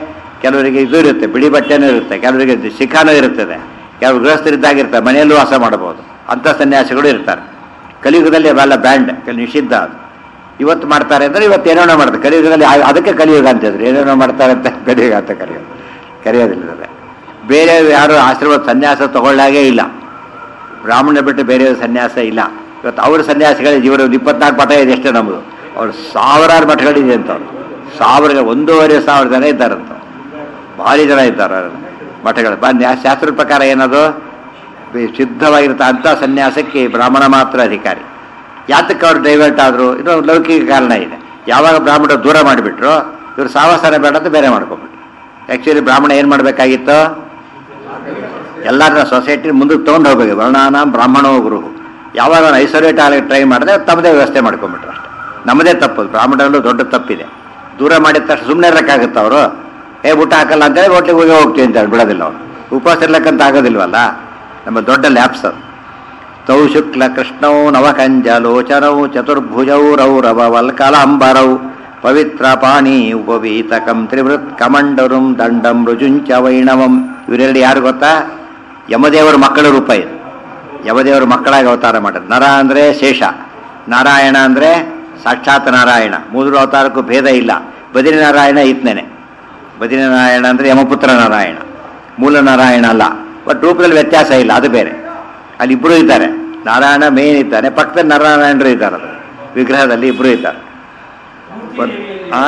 ಕೆಲವರಿಗೆ ಇದು ಇರುತ್ತೆ ಬಿಳಿ ಬಟ್ಟೆನೂ ಇರುತ್ತೆ ಕೆಲವರಿಗೆ ಇದು ಶಿಖಾನೂ ಇರುತ್ತದೆ ಕೆಲವು ಗೃಹಸ್ಥರಿದ್ದಾಗಿರ್ತಾರೆ ಮನೆಯಲ್ಲೂ ವಾಸ ಮಾಡಬಹುದು ಅಂಥ ಸನ್ಯಾಸಿಗಳು ಇರ್ತಾರೆ ಕಲಿಯುಗದಲ್ಲಿ ಅವೆಲ್ಲ ಬ್ಯಾಂಡ್ ಕೆಲ ನಿಷಿದ್ಧ ಅದು ಇವತ್ತು ಮಾಡ್ತಾರೆ ಅಂದರೆ ಇವತ್ತು ಏನೇನೋ ಮಾಡ್ತಾರೆ ಕಲಿಯುಗದಲ್ಲಿ ಆ- ಅದಕ್ಕೆ ಕಲಿಯುಗ ಅಂತಿದ್ರು ಏನೇನೋ ಮಾಡ್ತಾರೆ ಅಂತ ಕಲಿಯುಗ ಅಂತ ಕರೆಯೋದು ಕರೆಯೋದಿಲ್ಲ ಬೇರೆ ಯಾರು ಆಶೀರ್ವಾದ ಸನ್ಯಾಸ ತಗೊಳ್ಳಾಗೇ ಇಲ್ಲ ಬ್ರಾಹ್ಮಣ ಬಿಟ್ಟು ಬೇರೆ ಸನ್ಯಾಸ ಇಲ್ಲ ಇವತ್ತು ಅವ್ರ ಸನ್ಯಾಸಿಗಳಿಗೆ ಇವರು ಒಂದು ಇಪ್ಪತ್ನಾಲ್ಕು ಮಠ ಇದೆ ಎಷ್ಟೇ ನಮ್ಮದು ಅವ್ರು ಸಾವಿರಾರು ಮಠಗಳಿದೆ ಅಂತವ್ರು ಸಾವಿರ ಒಂದೂವರೆ ಸಾವಿರ ಜನ ಇದ್ದಾರಂತ ಭಾರಿ ಜನ ಇದ್ದಾರೆ ಮಠಗಳು ಬ- ನ್ಯಾ- ಶಾಸ್ತ್ರದ ಪ್ರಕಾರ ಏನದು ಬಿ- ಸಿದ್ಧವಾಗಿರುತ್ತೆ ಅಂಥ ಸನ್ಯಾಸಕ್ಕೆ ಬ್ರಾಹ್ಮಣ ಮಾತ್ರ ಅಧಿಕಾರಿ ಯಾತಕ್ಕೆ ಅವ್ರು ಡೈವರ್ಟ್ ಆದರು ಇದು ಲೌಕಿಕ ಕಾರಣ ಇದೆ ಯಾವಾಗ ಬ್ರಾಹ್ಮಣರು ದೂರ ಮಾಡಿಬಿಟ್ರು ಇವರು ಸಾವಾಸನ ಬೇಡ ಅಂತ ಬೇರೆ ಮಾಡ್ಕೊಂಬಿಟ್ರು ಆ್ಯಕ್ಚುಲಿ ಬ್ರಾಹ್ಮಣ ಏನು ಮಾಡಬೇಕಾಗಿತ್ತು ಎಲ್ಲರನ್ನ ಸೊಸೈಟಿ ಮುಂದಕ್ಕೆ ತೊಗೊಂಡು ಹೋಗ್ಬೇಕು ವರ್ಣಾನ ಬ್ರಾಹ್ಮಣೋ ಗುರು ಯಾವಾಗ ಐಸೋಲೇಟ್ ಆಗಲಿಕ್ಕೆ ಟ್ರೈ ಮಾಡಿದ್ರೆ ತಮ್ಮದೇ ವ್ಯವಸ್ಥೆ ಮಾಡ್ಕೊಂಬಿಟ್ರು ಅಷ್ಟೇ ನಮ್ಮದೇ ತಪ್ಪು ಬ್ರಾಹ್ಮಣರಲ್ಲೂ ದೊಡ್ಡ ತಪ್ಪಿದೆ ದೂರ ಮಾಡಿದ ತಕ್ಷಣ ಸುಮ್ಮನೆ ಇರೋಕ್ಕಾಗುತ್ತೆ ಅವರು ಏ ಊಟ ಹಾಕಲ್ಲ ಅಂತೇಳಿ ಹೋಟ್ಲಿಗೆ ಹೋಗಿ ಹೋಗ್ತೀವಿ ಅಂತ ಹೇಳಿ ಬಿಡೋದಿಲ್ಲ ಅವರು ಉಪವಾಸ ಇರ್ಲಕ್ಕಂತ ಆಗೋದಿಲ್ವಲ್ಲ ನಮ್ಮ ದೊಡ್ಡ ಲ್ಯಾಪ್ಸ್ ಅದು ತೌ ಶುಕ್ಲ ಕೃಷ್ಣೌ ನವಕಂಜಲೋಚನೌ ಚತುರ್ಭುಜೌ ರೌರವ ವಲ್ಕಲಾಂಬರೌ ಪವಿತ್ರ ಪಾಣಿ ಉಪವೀತಕಂ ತ್ರಿವೃತ್ ಕಮಂಡರುಂ ದಂಡಂ ರುಜುಂಚ ವೈಣವಂ ಇವರೆರಡು ಯಾರು ಗೊತ್ತಾ ಯಮದೇವರ ಮಕ್ಕಳ ರೂಪ ಇದು ಯಮದೇವರ ಮಕ್ಕಳಾಗಿ ಅವತಾರ ಮಾಡಿದ್ರು ನರ ಅಂದರೆ ಶೇಷ ನಾರಾಯಣ ಅಂದರೆ ಸಾಕ್ಷಾತ್ ನಾರಾಯಣ ಮೂರು ಅವತಾರಕ್ಕೂ ಭೇದ ಇಲ್ಲ ಬದ್ರಿನಾರಾಯಣ ಇತ್ನೇನೆ ಬದ್ರಿನಾರಾಯಣ ಅಂದರೆ ಯಮಪುತ್ರ ನಾರಾಯಣ ಮೂಲ ನಾರಾಯಣ ಅಲ್ಲ ಬಟ್ ರೂಪದಲ್ಲಿ ವ್ಯತ್ಯಾಸ ಇಲ್ಲ ಅದು ಬೇರೆ ಅಲ್ಲಿ ಇಬ್ಬರು ಇದ್ದಾರೆ ನಾರಾಯಣ ಮೇನ್ ಇದ್ದಾನೆ ಪಕ್ಕದಲ್ಲಿ ನಾರಾಯಣರು ಇದ್ದಾರೆ ಅದು ವಿಗ್ರಹದಲ್ಲಿ ಇಬ್ಬರು ಇದ್ದಾರೆ ಒಂದ್- ಆ?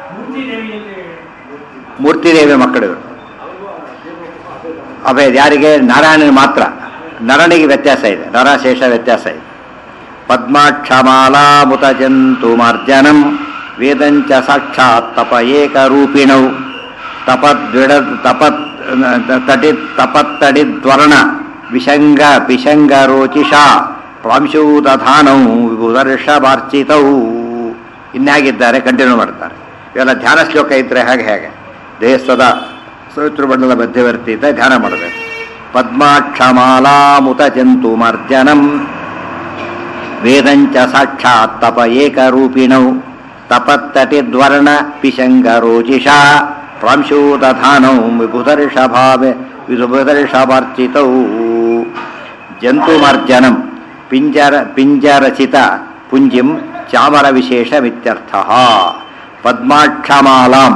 ಮೂರ್ತಿ ದೇವಿ ಮಕ್ಕಳು ಇವರು ಅಭಯ ಯಾರಿಗೆ ನಾರಾಯಣನ ಮಾತ್ರ ನರನಿಗೆ ವ್ಯತ್ಯಾಸ ಇದೆ ನರಶೇಷ ವ್ಯತ್ಯಾಸ ಇದೆ ಪದ್ಮಾಕ್ಷಮಾಲಾಮುತ ಜಂತು ಮಾರ್ಜನಂ ವೇದಂಚ ಸಾಕ್ಷಾತ್ ತಪ ಏಕರೂಪಿಣೌ ತಪದ್ವಿಡ ತಪತ್ ತಟಿ ತಪತ್ತಡಿದ್ವರ್ಣ ವಿಷಂಗ ಪಿಶಂಗ ರೋಚಿಷಾ ಪ್ರಾಂಶೂತಧಾನೌ ವಿಭುದರ್ಷಭಾರ್ಚಿತೌ ಇನ್ಯಾಗಿದ್ದಾರೆ ಕಂಟಿನ್ಯೂ ಮಾಡ್ತಾರೆ ಇವೆಲ್ಲ ಧ್ಯಾನ ಶ್ಲೋಕ ಇದ್ರೆ ಹಾಗೆ ಹೇಗೆ ದೇಹದ ಸವಿತೃಮಂಡಲ ಮಧ್ಯವರ್ತಿ ಇದ್ದ ಧ್ಯಾನ ಮಾಡಬೇಕು ಪದ್ಮಾಕ್ಷಮಾಲಾಮುತ ಜಂತು ಮಾರ್ಜನಂ ವೇದಂಚ ಸಾಕ್ಷಾತ್ ತಪ ಏಕರೂಪಿಣೌ ತಪತ್ತಟಿದ್ವರ್ಣ ಪಿಶಂಗ ರೋಚಿಷಾ ಪ್ರಾಂಶೂತಧಾನೌ ವಿಭುದರ್ಷಭಾವೆ ವಿಭುದರ್ಷಭಾರ್ಚಿತೌ ಜಂತುಮಾರ್ಜನಂ ಪಿಂಜರ ಪಿಂಜರಚಿತ ಪುಂಜಿಂ ಚಾಮರ ವಿಶೇಷಮಿತ್ಯರ್ಥ ಪದ್ಮಾಕ್ಷಮಾಲಾಂ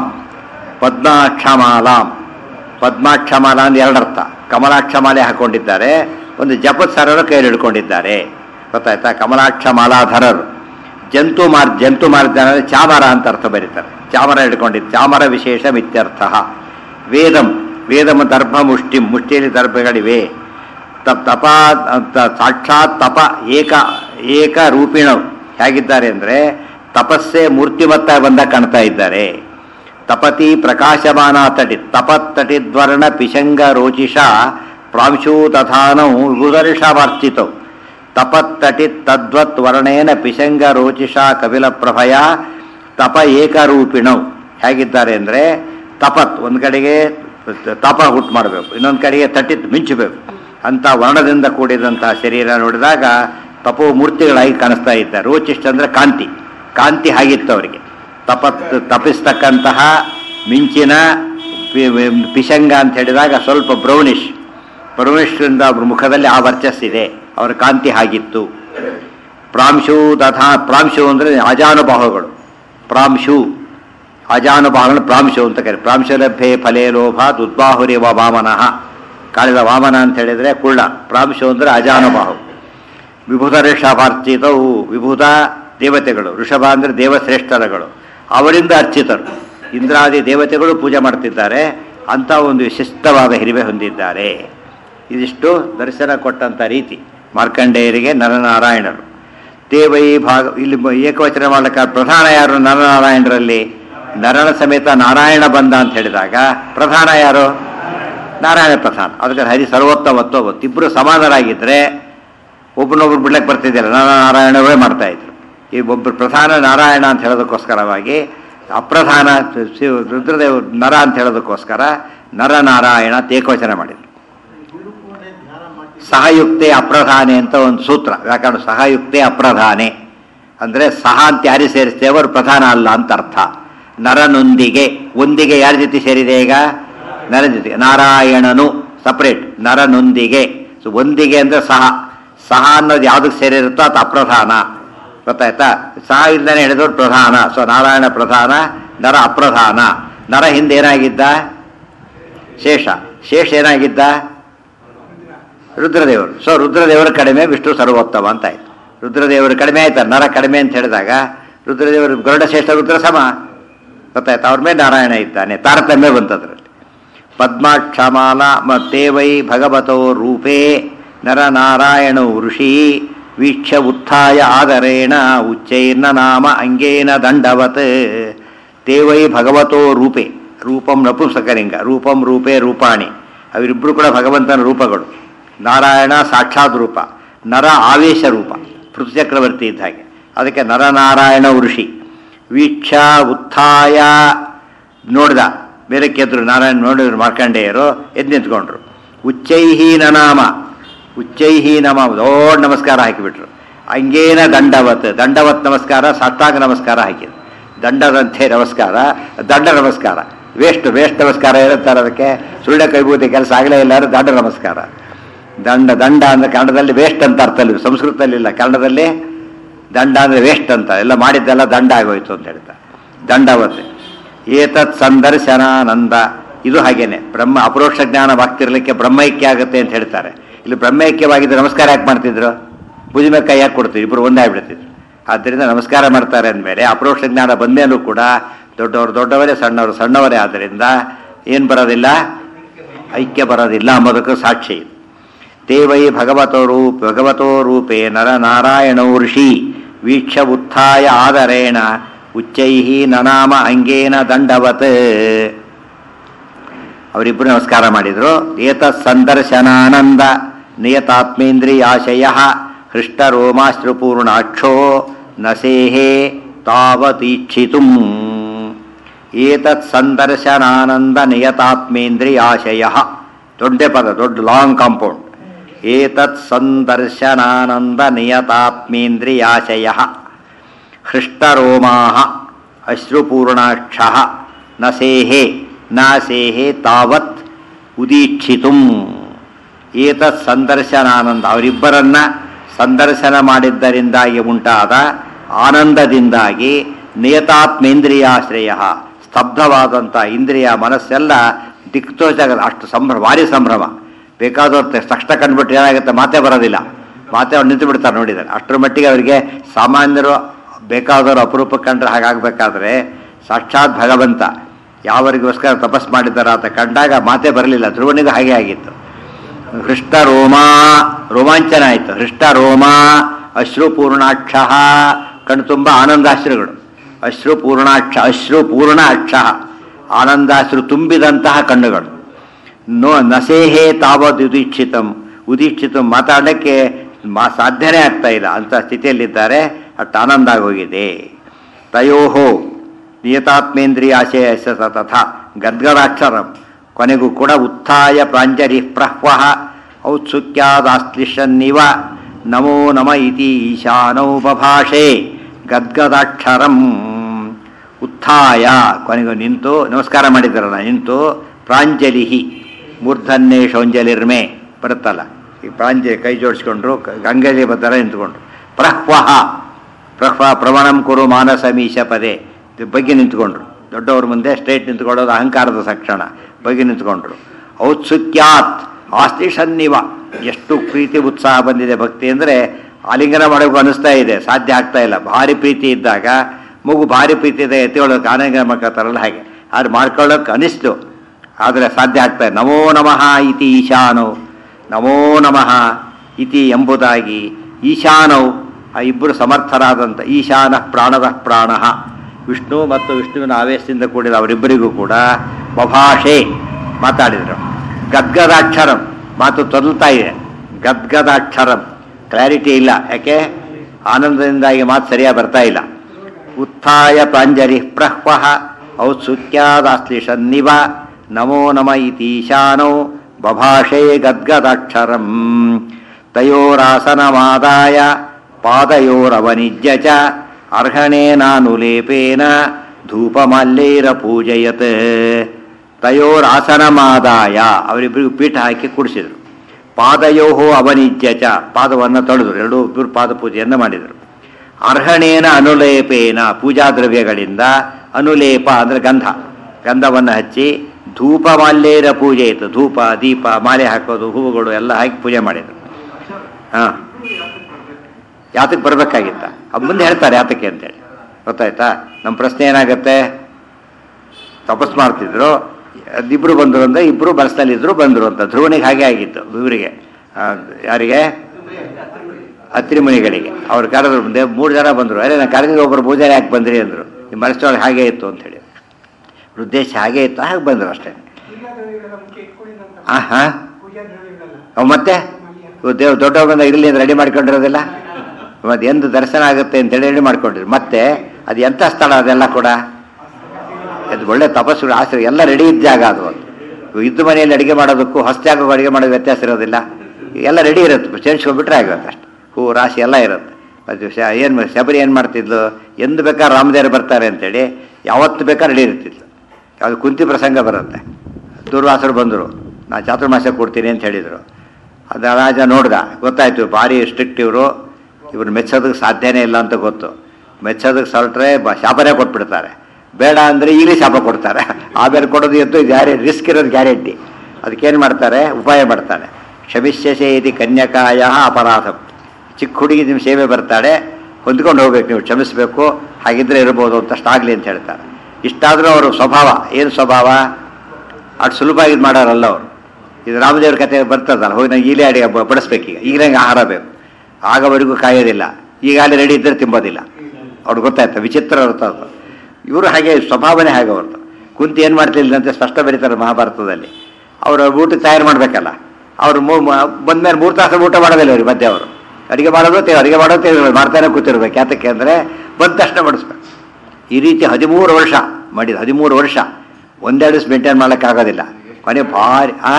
ಪದ್ಮಾಕ್ಷಮಾಲಾಂ ಪದ್ಮಾಕ್ಷಮಾಲ ಅಂದ್ರೆ ಎರಡರ್ಥ ಕಮಲಾಕ್ಷಮಾಲೆ ಹಾಕೊಂಡಿದ್ದಾರೆ ಒಂದು ಜಪದ ಸರರು ಕೈಯಲ್ಲಿ ಹಿಡ್ಕೊಂಡಿದ್ದಾರೆ ಗೊತ್ತಾಯ್ತಾ ಕಮಲಾಕ್ಷ ಮಾಲಾಧರರು ಜಂತು ಮಾರ್ ಜಂತು ಮಾರ್ಜನ ಅಂದ್ರೆ ಚಾಮರ ಅಂತ ಅರ್ಥ ಬರೀತಾರೆ ಚಾಮರ ಹಿಡ್ಕೊಂಡಿದ್ದು ಚಾಮರ ವಿಶೇಷ ಮಿತ್ಯರ್ಥ ವೇದಂ ವೇದಂ ದರ್ಭ ಮುಷ್ಟಿ ಮುಷ್ಟಿಯಲ್ಲಿ ದರ್ಭಗಳಿವೆ ತಪ್ ತಪ ತ- ಸಾಕ್ಷಾತ್ ತಪ ಏಕ ಏಕ ರೂಪಿಣವು ಹೇಗಿದ್ದಾರೆ ಅಂದರೆ ತಪಸ್ಸೇ ಮೂರ್ತಿಮತ್ತ ಬಂದ ಕಾಣ್ತಾ ಇದ್ದಾರೆ ತಪತಿ ಪ್ರಕಾಶಮಾನ ತಟಿ ತಪತ್ತಟಿದ್ವರ್ಣ ಪಿಶಂಗ ರೋಚಿಷ ಪ್ರಾಂಶೂ ತಥಾನೌ ವಿಭುದರ್ಷಾರ್ಚಿತೌ ತಪತ್ತಟಿ ತದ್ವತ್ ವರ್ಣೇನ ಪಿಶಂಗ ರೋಚಿಷ ಕಪಿಲ ಪ್ರಭಯ ತಪ ಏಕರೂಪಿಣೌ ಹೇಗಿದ್ದಾರೆ ಅಂದರೆ ತಪತ್ ಒಂದು ಕಡೆಗೆ ತಪ ಹುಟ್ಟು ಮಾಡಬೇಕು ಇನ್ನೊಂದು ಕಡೆಗೆ ತಟ್ಟಿತ್ ಮಿಂಚಬೇಕು ಅಂತ ವರ್ಣದಿಂದ ಕೂಡಿದಂತಹ ಶರೀರ ನೋಡಿದಾಗ ತಪೋ ಮೂರ್ತಿಗಳಾಗಿ ಕಾಣಿಸ್ತಾ ಇದ್ದಾರೆ ರೋಚಿಷ್ಠ ಅಂದರೆ ಕಾಂತಿ ಕಾಂತಿ ಆಗಿತ್ತು ಅವರಿಗೆ ತಪತ್ ತಪಿಸ್ತಕ್ಕಂತಹ ಮಿಂಚಿನ ಪಿ- ಪಿ- ಪಿಶಂಗ ಅಂತ ಹೇಳಿದಾಗ ಸ್ವಲ್ಪ ಬ್ರೌನಿಶ್ ಬ್ರೌನಿಶ್ರಿಂದ ಅವ್ರ ಮುಖದಲ್ಲಿ ಆ ವರ್ಚಸ್ಸಿದೆ ಅವರ ಕಾಂತಿ ಆಗಿತ್ತು ಪ್ರಾಂಶು ತಥಾ ಪ್ರಾಂಶು ಅಂದರೆ ಅಜಾನುಭಾವಗಳು ಪ್ರಾಂಶು ಅಜಾನುಭಾವಗಳು ಪ್ರಾಂಶು ಅಂತ ಕರೆ ಪ್ರಾಂಶುಲಭ್ಯೆ ಫಲೇ ಲೋಭ ದುದ್ಬಾಹುರೇವ ವಾಮನಃ ಕಾಳಿದ ವಾಮನ ಅಂತ ಹೇಳಿದರೆ ಕುಳ್ಳ ಪ್ರಾಂಶು ಅಂದರೆ ಅಜಾನುಭಾವು ವಿಭುಧ ಋಷಭಾರ್ಚಿತವು ವಿಭುಧ ದೇವತೆಗಳು ಋಷಭ ಅಂದರೆ ದೇವಶ್ರೇಷ್ಠರಗಳು ಅವರಿಂದ ಅರ್ಚಿತರು ಇಂದ್ರಾದಿ ದೇವತೆಗಳು ಪೂಜೆ ಮಾಡ್ತಿದ್ದಾರೆ ಅಂತ ಒಂದು ವಿಶಿಷ್ಟವಾದ ಹಿರಿಮೆ ಹೊಂದಿದ್ದಾರೆ ಇದಿಷ್ಟು ದರ್ಶನ ಕೊಟ್ಟಂಥ ರೀತಿ ಮಾರ್ಕಂಡೇಯರಿಗೆ ನರನಾರಾಯಣರು ದೇವೈ ಭಾಗ ಇಲ್ಲಿ ಬ- ಏಕವಚನ ಮಾಡಲಿಕ್ಕೆ ಪ್ರಧಾನ ಯಾರು ನರನಾರಾಯಣರಲ್ಲಿ ನರನ ಸಮೇತ ನಾರಾಯಣ ಬಂದ ಅಂತ ಹೇಳಿದಾಗ ಪ್ರಧಾನ ಯಾರು ನಾರಾಯಣ ಪ್ರಧಾನ ಅದಕ್ಕೆ ಹರಿ ಸರ್ವೋತ್ತಮತ್ವ ಗೊತ್ತು ಇಬ್ಬರು ಸಮಾನರಾಗಿದ್ದರೆ ಒಬ್ಬನೊಬ್ರು ಬಿಡ್ಲಕ್ಕೆ ಬರ್ತಿದ್ದಿಲ್ಲ ನರನಾರಾಯಣವೇ ಮಾಡ್ತಾ ಇದ್ರು ಈ ಒಬ್ಬರು ಪ್ರಧಾನ ನಾರಾಯಣ ಅಂತ ಹೇಳೋದಕ್ಕೋಸ್ಕರವಾಗಿ ಅಪ್ರಧಾನ ಶಿವ ರುದ್ರದೇವ್ ನರ ಅಂತ ಹೇಳೋದಕ್ಕೋಸ್ಕರ ನರನಾರಾಯಣ ಅಂತ ಏಕವಚನ ಮಾಡಿದ್ರು ಸಹಯುಕ್ತೆ ಅಪ್ರಧಾನೆ ಅಂತ ಒಂದು ಸೂತ್ರ ವ್ಯಾಕರಣ ಸಹಯುಕ್ತೆ ಅಪ್ರಧಾನೆ ಅಂದರೆ ಸಹ ಅಂತ ಯಾರಿಗೆ ಸೇರಿಸ್ತೇವೆ ಅವರು ಪ್ರಧಾನ ಅಲ್ಲ ಅಂತ ಅರ್ಥ ನರನೊಂದಿಗೆ ಒಂದಿಗೆ ಯಾರ ಜೊತೆ ಸೇರಿದೆ ಈಗ ನರ ಜೊತೆಗೆ ನಾರಾಯಣನು ಸಪರೇಟ್ ನರನೊಂದಿಗೆ ಸೊ ಒಂದಿಗೆ ಅಂದ್ರೆ ಸಹ ಸಹ ಅನ್ನೋದು ಯಾವ್ದಕ್ಕೆ ಸೇರಿರುತ್ತೋ ಅದು ಅಪ್ರಧಾನ ಗೊತ್ತಾಯ್ತಾ ಸಹ ಇಲ್ದಾನೆ ಹೇಳಿದವ್ರು ಪ್ರಧಾನ ಸೊ ನಾರಾಯಣ ಪ್ರಧಾನ ನರ ಅಪ್ರಧಾನ ನರ ಹಿಂದೆ ಏನಾಗಿದ್ದ ಶೇಷ ಶೇಷ ಏನಾಗಿದ್ದ ರುದ್ರದೇವರು ಸೊ ರುದ್ರದೇವರು ಕಡಿಮೆ ವಿಷ್ಣು ಸರ್ವೋತ್ತಮ ಅಂತ ಆಯ್ತು ರುದ್ರದೇವರು ಕಡಿಮೆ ಆಯ್ತಾರೆ ನರ ಕಡಿಮೆ ಅಂತ ಹೇಳಿದಾಗ ರುದ್ರದೇವರು ಗರುಡ ಶ್ರೇಷ್ಠ ರುದ್ರ ಸಮ ಗೊತ್ತಾಯ್ತು ಅವ್ರ ಮೇಲೆ ನಾರಾಯಣ ಇದ್ದಾನೆ ತಾರತಮ್ಯ ಬಂತದ್ರಲ್ಲಿ ಪದ್ಮಾಕ್ಷಮಾಲ ಮತ್ತೇ ವೈ ಭಗವತೋ ರೂಪೇ ನರನಾರಾಯಣ ಋಷಿ ವೀಕ್ಷ ಉತ್ಥಾಯ ಆದರೇಣ ಉಚ್ಚೈರ್ನ ನಾಮ ಅಂಗೇನ ದಂಡವತ್ ತೇ ವೈ ಭಗವತೋ ರೂಪೇ ರೂಪಂ ನಪುಂಸಕಲಿಂಗ ರೂಪಂ ರೂಪೇ ರೂಪಾಣಿ ಅವರಿಬ್ಬರು ಕೂಡ ಭಗವಂತನ ರೂಪಗಳು ನಾರಾಯಣ ಸಾಕ್ಷಾತ್ ರೂಪ ನರ ಆವೇಶ ರೂಪ ಪೃಥ್ವಿ ಚಕ್ರವರ್ತಿ ಇದ್ದ ಹಾಗೆ ಅದಕ್ಕೆ ನರನಾರಾಯಣ ಋಷಿ ವೀಕ್ಷ ಉತ್ಥಾಯ ನೋಡ್ದ ಬೇರೆಕ್ಕೆ ಎದ್ರು ನಾರಾಯಣ ನೋಡಿದ್ರು ಮಾರ್ಕಂಡೇಯರು ಎದ್ದು ನಿಂತ್ಕೊಂಡ್ರು ಉಚ್ಚೈಹೀನ ನಾಮ ಉಚ್ಚೈಹೀನ ನಾಮ ದೊಡ್ಡ ನಮಸ್ಕಾರ ಹಾಕಿಬಿಟ್ರು ಹಂಗೇನ ದಂಡವತ್ ದಂಡವತ್ ನಮಸ್ಕಾರ ಸಾಷ್ಟಾಂಗ ನಮಸ್ಕಾರ ಹಾಕಿದ್ರು ದಂಡದಂತೆ ನಮಸ್ಕಾರ ದಂಡ ನಮಸ್ಕಾರ ವೇಸ್ಟ್ ವೇಸ್ಟ್ ನಮಸ್ಕಾರ ಇರುತ್ತಾರೆ ಅದಕ್ಕೆ ಸುಳ್ಳ ಕೈಬೂತಿ ಕೆಲಸ ಆಗಲೇ ಇಲ್ಲ ಅಂದ್ರೆ ದಂಡ ನಮಸ್ಕಾರ ದಂಡ ದಂಡ ಅಂದ್ರೆ ಕನ್ನಡದಲ್ಲಿ ವೇಸ್ಟ್ ಅಂತ ಅರ್ಥ ಇಲ್ಲ ಸಂಸ್ಕೃತದಲ್ಲಿ ಇಲ್ಲ ಕನ್ನಡದಲ್ಲಿ ದಂಡ ಅಂದ್ರೆ ವೇಸ್ಟ್ ಅಂತ ಎಲ್ಲ ಮಾಡಿದ್ದೆಲ್ಲ ದಂಡ ಆಗೋಯ್ತು ಅಂತ ಹೇಳ್ತಾರೆ ದಂಡವತ್ತೆ ಏತತ್ ಸಂದರ್ಶನಾನಂದ ಇದು ಹಾಗೇನೆ ಬ್ರಹ್ಮ ಅಪರೋಕ್ಷ ಜ್ಞಾನವಾಗ್ತಿರ್ಲಿಕ್ಕೆ ಬ್ರಹ್ಮೈಕ್ಯ ಆಗುತ್ತೆ ಅಂತ ಹೇಳ್ತಾರೆ ಇಲ್ಲಿ ಬ್ರಹ್ಮೈಕ್ಯವಾಗಿದ್ದರೆ ನಮಸ್ಕಾರ ಯಾಕೆ ಮಾಡ್ತಿದ್ರು ಭುಜ ಮೇಲೆ ಕೈ ಯಾಕೆ ಕೊಡ್ತಿದ್ರು ಇಬ್ಬರು ಒಂದೇ ಆಗ್ಬಿಡ್ತಿದ್ರು ಆದ್ದರಿಂದ ನಮಸ್ಕಾರ ಮಾಡ್ತಾರೆ ಅಂದಮೇಲೆ ಅಪರೋಕ್ಷ ಜ್ಞಾನ ಬಂದೇಲೂ ಕೂಡ ದೊಡ್ಡವರು ದೊಡ್ಡವರೇ ಸಣ್ಣವರು ಸಣ್ಣವರೇ ಆದ್ದರಿಂದ ಏನು ಬರೋದಿಲ್ಲ ಐಕ್ಯ ಬರೋದಿಲ್ಲ ಅಂಬೋದಕ್ಕೆ ಸಾಕ್ಷಿ ಇದು ತೇ ವೈ ಭಗವತೋ ರೂಪ ಭಗವತೋ ರೂಪೇ ನರನಾರಾಯಣೋ ಋಷಿ ವೀಕ್ಷ ಉತ್ಥಾಯ ಆದರೇಣ ಉಚ್ಚೈ ನನಾಮ ಅಂಗೇನ ದಂಡವತ್ ಅವರಿಬ್ಬರು ನಮಸ್ಕಾರ ಮಾಡಿದ್ರು ಏತ ಸಂದರ್ಶನಾನಂದ ನಿಯತಾತ್ಮೇಂದ್ರಿಯಾಶಯ ಹೃಷ್ಟರೋಮಾಶ್ರುಪೂರ್ಣಾಕ್ಷೋ ನಸೇಹೇ ತಾವತೀಕ್ಷಿತು ಏತತ್ ಸಂದರ್ಶನಾನಂದ ನಿಯತಾತ್ಮೇಂದ್ರಿಯಾಶಯ ದೊಡ್ಡ ಪದ ದೊಡ್ಡ ಲಾಂಗ್ ಕಾಂಪೌಂಡ್ ಏತತ್ ಸಂದರ್ಶನಾನಂದ ನಿಯತಾತ್ಮೇಂದ್ರಿಯಾಶಯ ಹೃಷ್ಟರೋಮಾ ಅಶ್ರುಪೂರ್ಣಾಕ್ಷ ನಸೇಹೆ ನಾಸೇಹೆ ತಾವತ್ ಉದೀಕ್ಷಿತು ಏತತ್ ಸಂದರ್ಶನಾನಂದ ಅವರಿಬ್ಬರನ್ನ ಸಂದರ್ಶನ ಮಾಡಿದ್ದರಿಂದಾಗಿ ಉಂಟಾದ ಆನಂದದಿಂದಾಗಿ ನಿಯತಾತ್ಮೇಂದ್ರಿಯಾಶ್ರಯ ಸ್ತಬ್ಧವಾದಂಥ ಇಂದ್ರಿಯ ಮನಸ್ಸೆಲ್ಲ ದಿಕ್ತೋಚಾಗದ ಅಷ್ಟು ಸಂಭ್ರಮ ಭಾರಿ ಸಂಭ್ರಮ ಬೇಕಾದವ್ರು ತಕ್ಷಣ ಕಂಡುಬಿಟ್ರೆ ಏನಾಗುತ್ತೆ ಮಾತೇ ಬರೋದಿಲ್ಲ ಮಾತೇ ಅವ್ರು ನಿಂತು ಬಿಡ್ತಾರೆ ನೋಡಿದ್ದಾರೆ ಅಷ್ಟರ ಮಟ್ಟಿಗೆ ಅವರಿಗೆ ಸಾಮಾನ್ಯರು ಬೇಕಾದವರು ಅಪರೂಪ ಕಂಡ್ರೆ ಹಾಗಾಗಬೇಕಾದ್ರೆ ಸಾಕ್ಷಾತ್ ಭಗವಂತ ಯಾವರಿಗೋಸ್ಕರ ತಪಸ್ ಮಾಡಿದ್ದಾರ ಅಂತ ಕಂಡಾಗ ಮಾತೇ ಬರಲಿಲ್ಲ ಧ್ರುವನಿಗೂ ಹಾಗೆ ಆಗಿತ್ತು ಹೃಷ್ಟ ರೋಮಾ ರೋಮಾಂಚನ ಆಯಿತು ಹೃಷ್ಟ ರೋಮ ಅಶ್ರುಪೂರ್ಣಾಕ್ಷ ಕಣ್ಣು ತುಂಬ ಆನಂದಾಶ್ರುಗಳು ಅಶ್ರುಪೂರ್ಣಾಕ್ಷ ಅಶ್ರುಪೂರ್ಣ ಅಕ್ಷ ಆನಂದಾಶ್ರು ತುಂಬಿದಂತಹ ಕಣ್ಣುಗಳು ನೋ ನಸೇಹೇ ತಾವದ್ ಉದೀಕ್ಷಿತಂ ಉದೀಕ್ಷಿತಂ ಮಾತಾಡಲಿಕ್ಕೆ ಮಾ ಸಾಧ್ಯನೇ ಆಗ್ತಾ ಇಲ್ಲ ಅಂತ ಸ್ಥಿತಿಯಲ್ಲಿದ್ದಾರೆ ಅಷ್ಟು ಆನಂದ ಆಗೋಗಿದೆ ತಯೋಹೋ ನಿಯತಾತ್ಮೇಂದ್ರಿಯಾಶಯ ತಥಾ ಗದ್ಗದಾಕ್ಷರಂ ಕೊನೆಗೂ ಕೂಡ ಉತ್ಥಾಯ ಪ್ರಾಂಜಲಿ ಪ್ರಹ್ವ ಔತ್ಸುಕ್ಯಾದಾಶ್ಲಿಷನ್ನಿವ ನಮೋ ನಮ ಇತಿ ಈಶಾನೌ ಬಭಾಷೆ ಗದ್ಗದಾಕ್ಷರಂ ಉತ್ಥಾಯ ಕೊನೆಗೂ ನಿಂತು ನಮಸ್ಕಾರ ಮಾಡಿದ್ದಾರಲ್ಲ ನಿಂತು ಪ್ರಾಂಜಲಿ ಮೂರ್ಧನ್ಯೇ ಶೌಂಜಲಿರ್ಮೆ ಬರುತ್ತಲ್ಲ ಈ ಪ್ರಾಂಜಲಿ ಕೈ ಜೋಡಿಸ್ಕೊಂಡ್ರು ಗಂಗೆಲಿ ಬತ್ತರ ನಿಂತ್ಕೊಂಡ್ರು ಪ್ರಹ್ವಹ ಪ್ರಹ್ವ ಪ್ರವಣಂ ಕುರು ಮಾನಸಮೀಶ ಪದೇ ಇದು ಬಗ್ಗೆ ನಿಂತ್ಕೊಂಡ್ರು ದೊಡ್ಡವ್ರ ಮುಂದೆ ಸ್ಟ್ರೇಟ್ ನಿಂತ್ಕೊಳ್ಳೋದು ಅಹಂಕಾರದ ಸಕ್ಷಣ ಬಗ್ಗೆ ನಿಂತ್ಕೊಂಡ್ರು ಔತ್ಸುಕ್ಯಾತ್ ಆಸ್ತಿಷನ್ನಿವ ಎಷ್ಟು ಪ್ರೀತಿ ಉತ್ಸಾಹ ಬಂದಿದೆ ಭಕ್ತಿ ಅಂದರೆ ಆಲಿಂಗನ ಮಾಡೋಕೆ ಅನಿಸ್ತಾ ಇದೆ ಸಾಧ್ಯ ಆಗ್ತಾ ಇಲ್ಲ ಭಾರಿ ಪ್ರೀತಿ ಇದ್ದಾಗ ಮಗು ಭಾರಿ ಪ್ರೀತಿ ಇದೆ ಎತ್ತಿಕೊಳ್ಳೋಕೆ ಆಲಿಂಗನ ಮಾಡ್ಕೊತಾರಲ್ಲ ಹಾಗೆ ಆದ್ರೆ ಮಾಡ್ಕೊಳ್ಳೋಕೆ ಅನಿಸ್ತು ಆದರೆ ಸಾಧ್ಯ ಆಗ್ತಾ ಇದೆ ನಮೋ ನಮಃ ಇತಿ ಈಶಾನೋ ನಮೋ ನಮಃ ಇತಿ ಎಂಬುದಾಗಿ ಈಶಾನೌ ಆ ಇಬ್ಬರು ಸಮರ್ಥರಾದಂಥ ಈಶಾನ ಪ್ರಾಣದ ಪ್ರಾಣ ವಿಷ್ಣು ಮತ್ತು ವಿಷ್ಣುವಿನ ಆವೇಶದಿಂದ ಕೂಡಿದ ಅವರಿಬ್ಬರಿಗೂ ಕೂಡ ಬಭಾಷೆ ಮಾತಾಡಿದರು ಗದ್ಗದಾಕ್ಷರಂ ಮಾತು ತೊದಲ್ತಾ ಇದೆ ಗದ್ಗದಾಕ್ಷರಂ ಕ್ಲಾರಿಟಿ ಇಲ್ಲ ಯಾಕೆ ಆನಂದದಿಂದಾಗಿ ಮಾತು ಸರಿಯಾಗಿ ಬರ್ತಾ ಇಲ್ಲ ಉತ್ಥಾಯ ಪ್ರಾಂಜಲಿ ಪ್ರಹ್ವ ಔತ್ಸುಕ್ಯಾದಾಶ್ಲಿಷನ್ನಿವ ನಮೋ ನಮ ಇತೀಶಾನೋ ಬಭಾಷೆ ಗದ್ಗದಾಕ್ಷರಂ ತಯೋರಾಸನಮಾದಾಯ ಪಾದಯೋರವನಿಜ್ಯ ಚ ಅರ್ಹಣೇನಾನುಲೇಪೇನ ಧೂಪಮಾಲ್ಯೈರ ಪೂಜಯತ್ ತಯೋರಾಸನಮಾದಾಯ ಅವರಿಬ್ಬರಿಗೂ ಪೀಠ ಹಾಕಿ ಕುಡಿಸಿದರು ಪಾದಯೋಹೋ ಅವನಿಜ್ಯ ಚ ಪಾದವನ್ನು ತೊಳೆದರು ಎರಡೂ ಇಬ್ಬರು ಪಾದ ಪೂಜೆಯನ್ನು ಮಾಡಿದರು ಅರ್ಹಣೇನ ಅನುಲೇಪೇನ ಪೂಜಾ ದ್ರವ್ಯಗಳಿಂದ ಅನುಲೇಪ ಅಂದರೆ ಗಂಧ ಗಂಧವನ್ನು ಹಚ್ಚಿ ಧೂಪ ಮಾಲ್ಯೇರ ಪೂಜೆ ಇತ್ತು ಧೂಪ ದೀಪ ಮಾಲೆ ಹಾಕೋದು ಹೂವುಗಳು ಎಲ್ಲ ಹಾಕಿ ಪೂಜೆ ಮಾಡಿದರು ಹಾಂ ಯಾತಕ್ಕೆ ಬರಬೇಕಾಗಿತ್ತ ಅದು ಮುಂದೆ ಹೇಳ್ತಾರೆ ಯಾತಕ್ಕೆ ಅಂತೇಳಿ ಗೊತ್ತಾಯ್ತಾ ನಮ್ಮ ಪ್ರಶ್ನೆ ಏನಾಗುತ್ತೆ ತಪಸ್ ಮಾಡ್ತಿದ್ರು ಇಬ್ಬರು ಬಂದರು ಅಂದರೆ ಇಬ್ಬರು ಬಸ್ನಲ್ಲಿದ್ದರು ಬಂದರು ಅಂತ ಧ್ರುವನಿಗೆ ಹಾಗೆ ಆಗಿತ್ತು ಇವರಿಗೆ ಆ, ಯಾರಿಗೆ ಹತ್ತಿರ ಮುನಿಗಳಿಗೆ ಅವ್ರು ಕರೆದ್ರು ಮುಂದೆ ಮೂರು ಜನ ಬಂದರು ಅರೆ ನಾನು ಕರೆದಿದ್ದು ಒಬ್ಬರು ಪೂಜಾರಿ ಯಾಕೆ ಬಂದ್ರಿ ಅಂದರು ನಿಮ್ಮ ಮನಸ್ಸೊಳಗೆ ಹಾಗೆ ಇತ್ತು ಅಂತ ಹೇಳಿ ಉದ್ದೇಶ ಹಾಗೆ ಇತ್ತು ಹಾಗೆ ಬಂದರು ಅಷ್ಟೇ ಹಾಂ ಹಾಂ ಅವ್ ಮತ್ತೆ ಇವ್ ದೇವ್ ದೊಡ್ಡವ್ರು ಬಂದ ಇರಲಿ ಅಂತ ರೆಡಿ ಮಾಡ್ಕೊಂಡಿರೋದಿಲ್ಲ ಮತ್ತೆ ಎಂದು ದರ್ಶನ ಆಗುತ್ತೆ ಅಂತೇಳಿ ರೆಡಿ ಮಾಡ್ಕೊಂಡಿದ್ರು ಮತ್ತೆ ಅದು ಎಂಥ ಸ್ಥಳ ಅದೆಲ್ಲ ಕೂಡ ಅದು ಒಳ್ಳೆ ತಪಸ್ಸು ಆಶ್ರಯ ಎಲ್ಲ ರೆಡಿ ಇದ್ದ ಜಾಗ ಅದು ಒಂದು ಇದ್ದ ಮನೆಯಲ್ಲಿ ಅಡುಗೆ ಮಾಡೋದಕ್ಕೂ ಹೊಸ ಜಾಗ ಅಡುಗೆ ಮಾಡೋದು ವ್ಯತ್ಯಾಸ ಇರೋದಿಲ್ಲ ಎಲ್ಲ ರೆಡಿ ಇರುತ್ತೆ ಚೇಂಜ್ಕೊಂಡ್ಬಿಟ್ರೆ ಆಗುತ್ತೆ ಅಷ್ಟೆ ಹೂ ರಾಶಿ ಎಲ್ಲ ಇರುತ್ತೆ ಅದು ಏನು ಶಬರಿ ಏನು ಮಾಡ್ತಿದ್ಲು ಎಂದು ಬೇಕಾದ್ರೆ ರಾಮದೇವರು ಬರ್ತಾರೆ ಅಂತೇಳಿ ಯಾವತ್ತು ಬೇಕಾದ್ರೆ ರೆಡಿ ಇರ್ತಿದ್ಲು ಅದು ಕುಂತಿ ಪ್ರಸಂಗ ಬರುತ್ತೆ ದೂರ್ವಾಸರು ಬಂದರು ನಾ ಚಾತುರ್ಮಾಸ ಕೊಡ್ತೀನಿ ಅಂತ ಹೇಳಿದರು ಅದು ರಾಜ ನೋಡ್ದ ಗೊತ್ತಾಯ್ತು ಭಾರಿ ಸ್ಟ್ರಿಕ್ಟ್ ಇವರು ಇವ್ರು ಮೆಚ್ಚೋದಕ್ಕೆ ಸಾಧ್ಯನೇ ಇಲ್ಲ ಅಂತ ಗೊತ್ತು ಮೆಚ್ಚೋದಕ್ಕೆ ಹೊರಟ್ರೆ ಬ ಶಾಪನೇ ಕೊಟ್ಬಿಡ್ತಾರೆ ಬೇಡ ಅಂದರೆ ಈಗಲೇ ಶಾಪ ಕೊಡ್ತಾರೆ ಆಮೇಲೆ ಕೊಡೋದು ಎದ್ದು ಗ್ಯಾರೆ ರಿಸ್ಕ್ ಇರೋದು ಗ್ಯಾರಂಟಿ ಅದಕ್ಕೇನು ಮಾಡ್ತಾರೆ ಉಪಾಯ ಮಾಡ್ತಾನೆ ಕ್ಷಮಿಷ್ಯಸೆ ಇತಿ ಕನ್ಯಕಾಯ ಅಪರಾಧ ಚಿಕ್ಕ ಹುಡುಗಿ ನಿಮ್ಮ ಸೇವೆ ಬರ್ತಾಳೆ ಹೊಂದ್ಕೊಂಡು ಹೋಗ್ಬೇಕು ನೀವು ಕ್ಷಮಿಸಬೇಕು ಹಾಗಿದ್ರೆ ಇರ್ಬೋದು ಅಂತ ಅಷ್ಟಾಗಲಿ ಅಂತ ಹೇಳ್ತಾರೆ ಇಷ್ಟಾದರೂ ಅವರು ಸ್ವಭಾವ ಏನು ಸ್ವಭಾವ ಅಷ್ಟು ಸುಲಭವಾಗಿ ಇದು ಮಾಡೋರಲ್ಲ ಅವರು ಇದು ರಾಮದೇವ್ರ ಕತೆ ಬರ್ತದಲ್ಲ ಹೋಗಿ ನಾನು ಈಲೇ ಅಡಿಗೆ ಬ- ಬಡಿಸ್ಬೇಕೀಗ ಈಗ ನಂಗೆ ಆಹಾರ ಬೇಕು ಆಗವರೆಗೂ ಕಾಯೋದಿಲ್ಲ ಈಗಾಗಲೇ ರೆಡಿ ಇದ್ದರೆ ತಿಂಬೋದಿಲ್ಲ ಅವ್ರಿಗೆ ಗೊತ್ತಾಯ್ತು ವಿಚಿತ್ರ ಇರುತ್ತೆ ಅದು ಇವರು ಹಾಗೆ ಸ್ವಭಾವನೇ ಹಾಗೆ ಅವ್ರದ್ದು ಕುಂತು ಏನು ಮಾಡ್ತಿಲ್ಲಂತೆ ಸ್ಪಷ್ಟ ಬರೀತಾರೆ ಮಹಾಭಾರತದಲ್ಲಿ ಅವರು ಊಟ ತಯಾರು ಮಾಡಬೇಕಲ್ಲ ಅವರು ಬಂದ್ಮೇಲೆ ಮೂರು ತಾಸು ಊಟ ಮಾಡೋದಿಲ್ಲ ಅವ್ರಿಗೆ ಮಧ್ಯೆ ಅವರು ಅಡುಗೆ ಮಾಡೋದು ತೇ ಅಡುಗೆ ಮಾಡೋದು ತೇ- ಮಾಡ್ತಾನೆ ಕೂತಿರ್ಬೇಕು ಯಾತಕ್ಕೆ ಅಂದರೆ ಬಂದ ತಕ್ಷಣ ಬಡಿಸ್ಬೇಕು ಈ ರೀತಿ ಹದಿಮೂರು ವರ್ಷ ಮಾಡಿದ ಹದಿಮೂರು ವರ್ಷ ಒಂದೆರಡು ದಿವಸ ಮೇಂಟೈನ್ ಮಾಡೋಕ್ಕಾಗೋದಿಲ್ಲ ಕೊನೆ ಭಾರಿ ಆ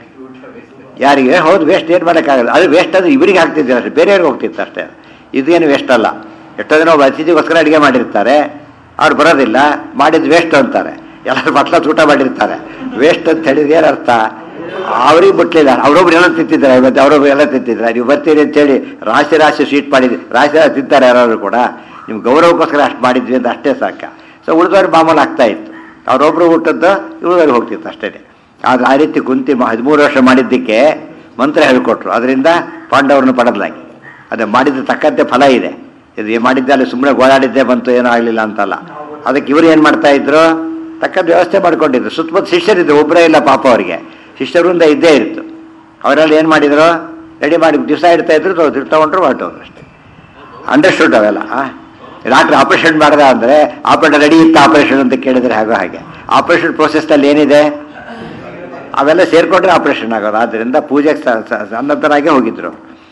ಯಾರಿಗೆ ಹೌದು ವೇಸ್ಟ್ ಏನು ಮಾಡೋಕ್ಕಾಗಲ್ಲ ಅದು ವೇಸ್ಟ್ ಅದು ಇವರಿಗೆ ಆಗ್ತಿದ್ದೆ ಅಷ್ಟೇ ಬೇರೆಯವ್ರಿಗೆ ಹೋಗ್ತಿತ್ತು ಅಷ್ಟೇ ಇದೇನು ವೇಸ್ಟ್ ಅಲ್ಲ ಎಷ್ಟೋ ಜನ ಒಬ್ಬ ಅತಿಥಿಗೋಸ್ಕರ ಅಡುಗೆ ಮಾಡಿರ್ತಾರೆ ಅವ್ರು ಬರೋದಿಲ್ಲ ಮಾಡಿದ್ದು ವೇಸ್ಟ್ ಅಂತಾರೆ ಎಲ್ಲರೂ ಬಟ್ಲ ಊಟ ಮಾಡಿರ್ತಾರೆ ವೇಸ್ಟ್ ಅಂತ ಹೇಳಿದ್ರೆ ಏನು ಅರ್ಥ ಅವ್ರಿಗೆ ಬಿಟ್ಲಿಲ್ಲ ಅವರೊಬ್ರು ಎಲ್ಲ ತಿಂತಿದ್ದಾರೆ ಮತ್ತೆ ಅವರೊಬ್ರು ಎಲ್ಲ ತಿಂತಿದ್ದಾರೆ ನೀವು ಬರ್ತೀರಿ ಅಂತೇಳಿ ರಾಶಿ ರಾಶಿ ಸ್ವೀಟ್ ಮಾಡಿದ್ವಿ ರಾಶಿ ರಾಶಿ ತಿಂತಾರೆ ಯಾರಾದ್ರು ಕೂಡ ನಿಮ್ಗೆ ಗೌರವಕ್ಕೋಸ್ಕರ ಅಷ್ಟು ಮಾಡಿದ್ವಿ ಅಂತ ಅಷ್ಟೇ ಸಾಕ ಸೊ ಉಳಿದವ್ರು ಮಾಮೂಲು ಆಗ್ತಾ ಇತ್ತು ಅವರೊಬ್ರು ಊಟದ್ದು ಉಳಿದವ್ರಿಗೆ ಹೋಗ್ತಿತ್ತು ಅಷ್ಟೇ ಆದ್ರೆ ಆ ರೀತಿ ಕುಂತಿ ಮ- ಹದಿಮೂರು ವರ್ಷ ಮಾಡಿದ್ದಕ್ಕೆ ಮಂತ್ರ ಹೇಳ್ಕೊಟ್ರು ಅದರಿಂದ ಪಾಂಡವರನ್ನು ಪಡೆದ್ಲಾಗಿ ಅದೇ ಮಾಡಿದ ತಕ್ಕಂತೆ ಫಲ ಇದೆ ಇದು ಏನ್ ಮಾಡಿದ್ದೆ ಅಲ್ಲಿ ಸುಮ್ಮನೆ ಗೋಳಾಡಿದ್ದೆ ಬಂತು ಏನೂ ಆಗಲಿಲ್ಲ ಅಂತಲ್ಲ ಅದಕ್ಕೆ ಇವರು ಏನು ಮಾಡ್ತಾ ಇದ್ರು ತಕ್ಕಂತ ವ್ಯವಸ್ಥೆ ಮಾಡ್ಕೊಂಡಿದ್ರು ಸುತ್ತಮುತ್ತ ಶಿಷ್ಯರಿದ್ರು ಒಬ್ಬರೇ ಇಲ್ಲ ಪಾಪ ಅವರಿಗೆ ಶಿಷ್ಯರಿಂದ ಇದ್ದೇ ಇತ್ತು ಅವರೆಲ್ಲ ಏನು ಮಾಡಿದ್ರು ರೆಡಿ ಮಾಡಿ ದಿವಸ ಇಡ್ತಾ ಇದ್ರು ತಗೊ- ತಗೊಂಡ್ರು ಹೊರಟವ್ರು ಅಷ್ಟೇ ಅಂಡರ್ಸ್ಟುಡ್ ಅವೆಲ್ಲ ಡಾಕ್ಟರ್ ಆಪರೇಷನ್ ಮಾಡ್ದ ಅಂದರೆ ಆಪರೇಟರ್ ರೆಡಿ ಇತ್ತು ಆಪರೇಷನ್ ಅಂತ ಕೇಳಿದ್ರೆ ಹಾಗೋ ಹಾಗೆ ಆಪರೇಷನ್ ಪ್ರೋಸೆಸ್ನಲ್ಲಿ ಏನಿದೆ ಅವೆಲ್ಲ ಸೇರ್ಕೊಂಡ್ರೆ ಆಪರೇಷನ್ ಆಗೋದು ಆದ್ದರಿಂದ ಪೂಜೆಗೆ ಸ- ಸ- ಸನ್ನದ್ಧರಾಗೆ ಹೋಗಿದ್ರು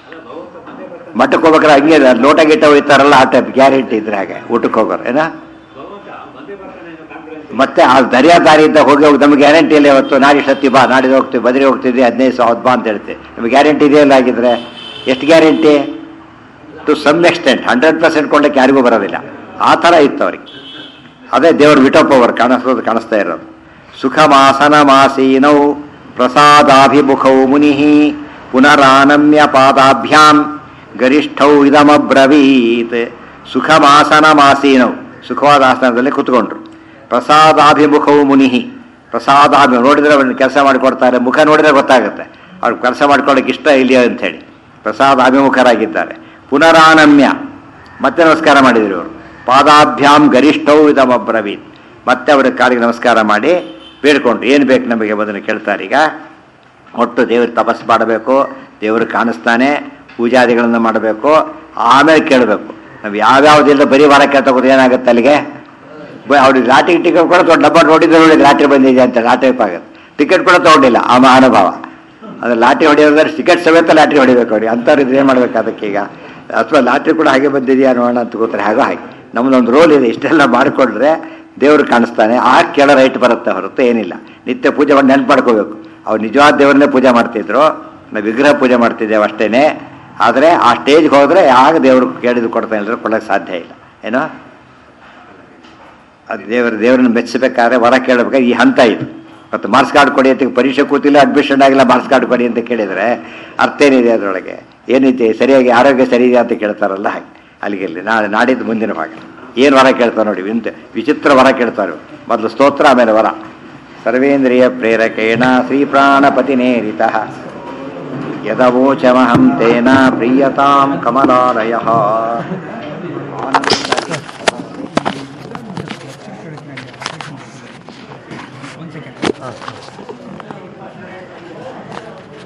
ಮಠಕ್ಕೆ ಹೋಗ್ಬೇಕಾದ್ರೆ ಹಂಗೆ ಇದೆ, ಲೋಟ ಗಿಟ್ಟ ಹೋಯ್ತಾರಲ್ಲ ಆ ಟೈಪ್ ಗ್ಯಾರಂಟಿ ಇದ್ರೆ ಹಾಗೆ ಊಟಕ್ಕೆ ಹೋಗೋರು ಏನ ಮತ್ತೆ ಆ ದರಿಯಾ ದಾರಿಯಿಂದ ಹೋಗಿ ಹೋಗಿ ನಮ್ಗೆ ಗ್ಯಾರಂಟಿ ಇಲ್ಲ ಇವತ್ತು ನಾಡಿ ಸತ್ತಿ ಬಾ ನಾಡಿದ್ದು ಹೋಗ್ತೀವಿ ಬದ್ರಿ ಹೋಗ್ತಿದ್ವಿ ಹದಿನೈದು ಸಾವಿರ ಬಾ ಅಂತ ಹೇಳ್ತೀವಿ ನಿಮ್ಗೆ ಗ್ಯಾರಂಟಿ ಇದೆಯಲ್ಲ ಆಗಿದ್ರೆ ಎಷ್ಟು guarantee to some extent hundred percent ಕೊಳ್ಳಕ್ಕೆ ಯಾರಿಗೂ ಬರೋದಿಲ್ಲ ಆ ಥರ ಇತ್ತು ಅವ್ರಿಗೆ ಅದೇ ದೇವ್ರ ವಿಟೋಪ್ ಅವರು ಕಾಣಿಸೋದು ಕಾಣಿಸ್ತಾ ಇರೋದು ಸುಖಮಾಸನ ಮಾಸೀನೌ ಪ್ರಸಾದಾಭಿಮುಖೌ ಮುನಿ ಪುನರಾನಮ್ಯ ಪಾದಾಭ್ಯಾಂ ಗರಿಷ್ಠೌ ಇದಮಬ್ರವೀತ್ ಸುಖಮಾಸನ ಮಾಸೀನೌ ಸುಖವಾದ ಆಸನದಲ್ಲಿ ಕೂತ್ಕೊಂಡ್ರು ಪ್ರಸಾದಾಭಿಮುಖೌ ಮುನಿ ಪ್ರಸಾದಾಭಿ ನೋಡಿದ್ರೆ ಅವ್ರನ್ನ ಕೆಲಸ ಮಾಡಿಕೊಡ್ತಾರೆ ಮುಖ ನೋಡಿದ್ರೆ ಗೊತ್ತಾಗುತ್ತೆ ಅವ್ರು ಕೆಲಸ ಮಾಡ್ಕೊಳ್ಳೋಕೆ ಇಷ್ಟ ಇಲ್ಲ ಅಂಥೇಳಿ ಪ್ರಸಾದ ಅಭಿಮುಖರಾಗಿದ್ದಾರೆ ಪುನರಾನಮ್ಯ ಮತ್ತೆ ನಮಸ್ಕಾರ ಮಾಡಿದ್ರು ಅವರು ಪಾದಾಭ್ಯಾಂ ಗರಿಷ್ಠೌ ಇದಮಬ್ರವೀತ್ ಮತ್ತೆ ಅವರ ಕಾಲಿಗೆ ನಮಸ್ಕಾರ ಮಾಡಿ ಬೇಡ್ಕೊಂಡ್ರು ಏನು ಬೇಕು ನಮಗೆ ಬಂದನ್ನು ಕೇಳ್ತಾರೆ ಈಗ ಒಟ್ಟು ದೇವ್ರ ತಪಸ್ಸು ಮಾಡಬೇಕು ದೇವರು ಕಾಣಿಸ್ತಾನೆ ಪೂಜಾದಿಗಳನ್ನು ಮಾಡಬೇಕು ಆಮೇಲೆ ಕೇಳಬೇಕು ನಾವು ಯಾವ್ಯಾವುದಿಲ್ಲ ಬರೀ ವಾರ ಕೇಳ್ತಕೋದು ಏನಾಗುತ್ತೆ ಅಲ್ಲಿಗೆ ಬ- ಅವ್ರಿಗೆ ಲಾಟ್ರಿ ಟಿಕೆಟ್ ಕೂಡ ದೊಡ್ಡ ಡಬ್ಬ ನೋಡಿದ್ರೆ ನೋಡಿ ಲಾಟ್ರಿ ಬಂದಿದೆ ಅಂತ ಲಾಟ್ರಿ ಆಗುತ್ತೆ ಟಿಕೆಟ್ ಕೂಡ ತೊಗೊಂಡಿಲ್ಲ ಆ ಮಹಾನುಭಾವ ಅದು ಲಾಟ್ರಿ ಹೊಡೆಯೋದ್ರೆ ಟಿಕೆಟ್ ಸಮೇತ ಲಾಟ್ರಿ ಹೊಡಿಬೇಕು ಅವ್ರಿಗೆ ಅಂಥವ್ರು ಇದ್ರೆ ಏನು ಮಾಡ್ಬೇಕು ಅದಕ್ಕೆ ಈಗ ಅಥವಾ ಲಾಟ್ರಿ ಕೂಡ ಹಾಗೆ ಬಂದಿದೆಯಾ ನೋಡೋಣ ಅಂತ ಕೂತ್ರೆ ಹಾಗೋ ಹಾಗೆ ನಮ್ಮದೊಂದು ರೋಲ್ ಇದೆ ಇಷ್ಟೆಲ್ಲ ಮಾಡಿಕೊಂಡ್ರೆ ದೇವರು ಕಾಣಿಸ್ತಾನೆ ಆ ಕೆಳ ರೈಟ್ ಬರುತ್ತೆ ಹೊರತು ಏನಿಲ್ಲ ನಿತ್ಯ ಪೂಜೆ ಮಾಡಿ ನೆನ್ಪು ಮಾಡ್ಕೋಬೇಕು ಅವ್ರು ನಿಜವಾದ ದೇವ್ರನ್ನೇ ಪೂಜೆ ಮಾಡ್ತಿದ್ರು ನಾವು ವಿಗ್ರಹ ಪೂಜೆ ಮಾಡ್ತಿದ್ದೇವೆ ಅಷ್ಟೇನೆ ಆದರೆ ಆ ಸ್ಟೇಜ್ಗೆ ಹೋದರೆ ಆಗ ದೇವರು ಕೇಳಿದ್ದು ಕೊಡ್ತಾನೆ ಇಲ್ಲದ್ರೆ ಕೊಡೋಕ್ಕೆ ಸಾಧ್ಯ ಇಲ್ಲ ಏನೋ ಅದು ದೇವರ ದೇವರನ್ನ ಮೆಚ್ಚಬೇಕಾದ್ರೆ ವರ ಕೇಳಬೇಕಾದ್ರೆ ಈ ಹಂತ ಇದು ಮತ್ತು ಮಾರ್ಕ್ಸ್ ಕಾರ್ಡ್ ಕೊಡಿ ಅಂತ ಪರೀಕ್ಷೆ ಕೂತಿಲ್ಲ ಅಡ್ಮಿಷನ್ ಆಗಿಲ್ಲ ಮಾರ್ಕ್ಸ್ ಕಾರ್ಡ್ ಕೊಡಿ ಅಂತ ಕೇಳಿದರೆ ಅರ್ಥ ಏನಿದೆ ಅದರೊಳಗೆ ಏನೈತೆ ಸರಿಯಾಗಿ ಆರೋಗ್ಯ ಸರಿ ಇದೆಯಾ ಅಂತ ಕೇಳ್ತಾರಲ್ಲ ಹಾಗೆ ಅಲ್ಲಿಗೆ ಇಲ್ಲಿ ನಾಳೆ ನಾಡಿದ್ದು ಮುಂದಿನ ಭಾಗ ಏನು ವರ ಕೇಳ್ತಾರೆ ನೋಡಿ ಇಂತ ವಿಚಿತ್ರ ವರ ಕೇಳ್ತಾರೆ ಮೊದಲು ಸ್ತೋತ್ರ ಆಮೇಲೆ ವರ ಸರ್ವೇಂದ್ರಿಯ ಪ್ರೇರಕೇಣ ಶ್ರೀಪ್ರಾಣಪತಿನೇರಿತ ಯದವೋಚಮಹಂ ತೇನ ಪ್ರೀಯತಾಂ ಕಮಲಾಲಯ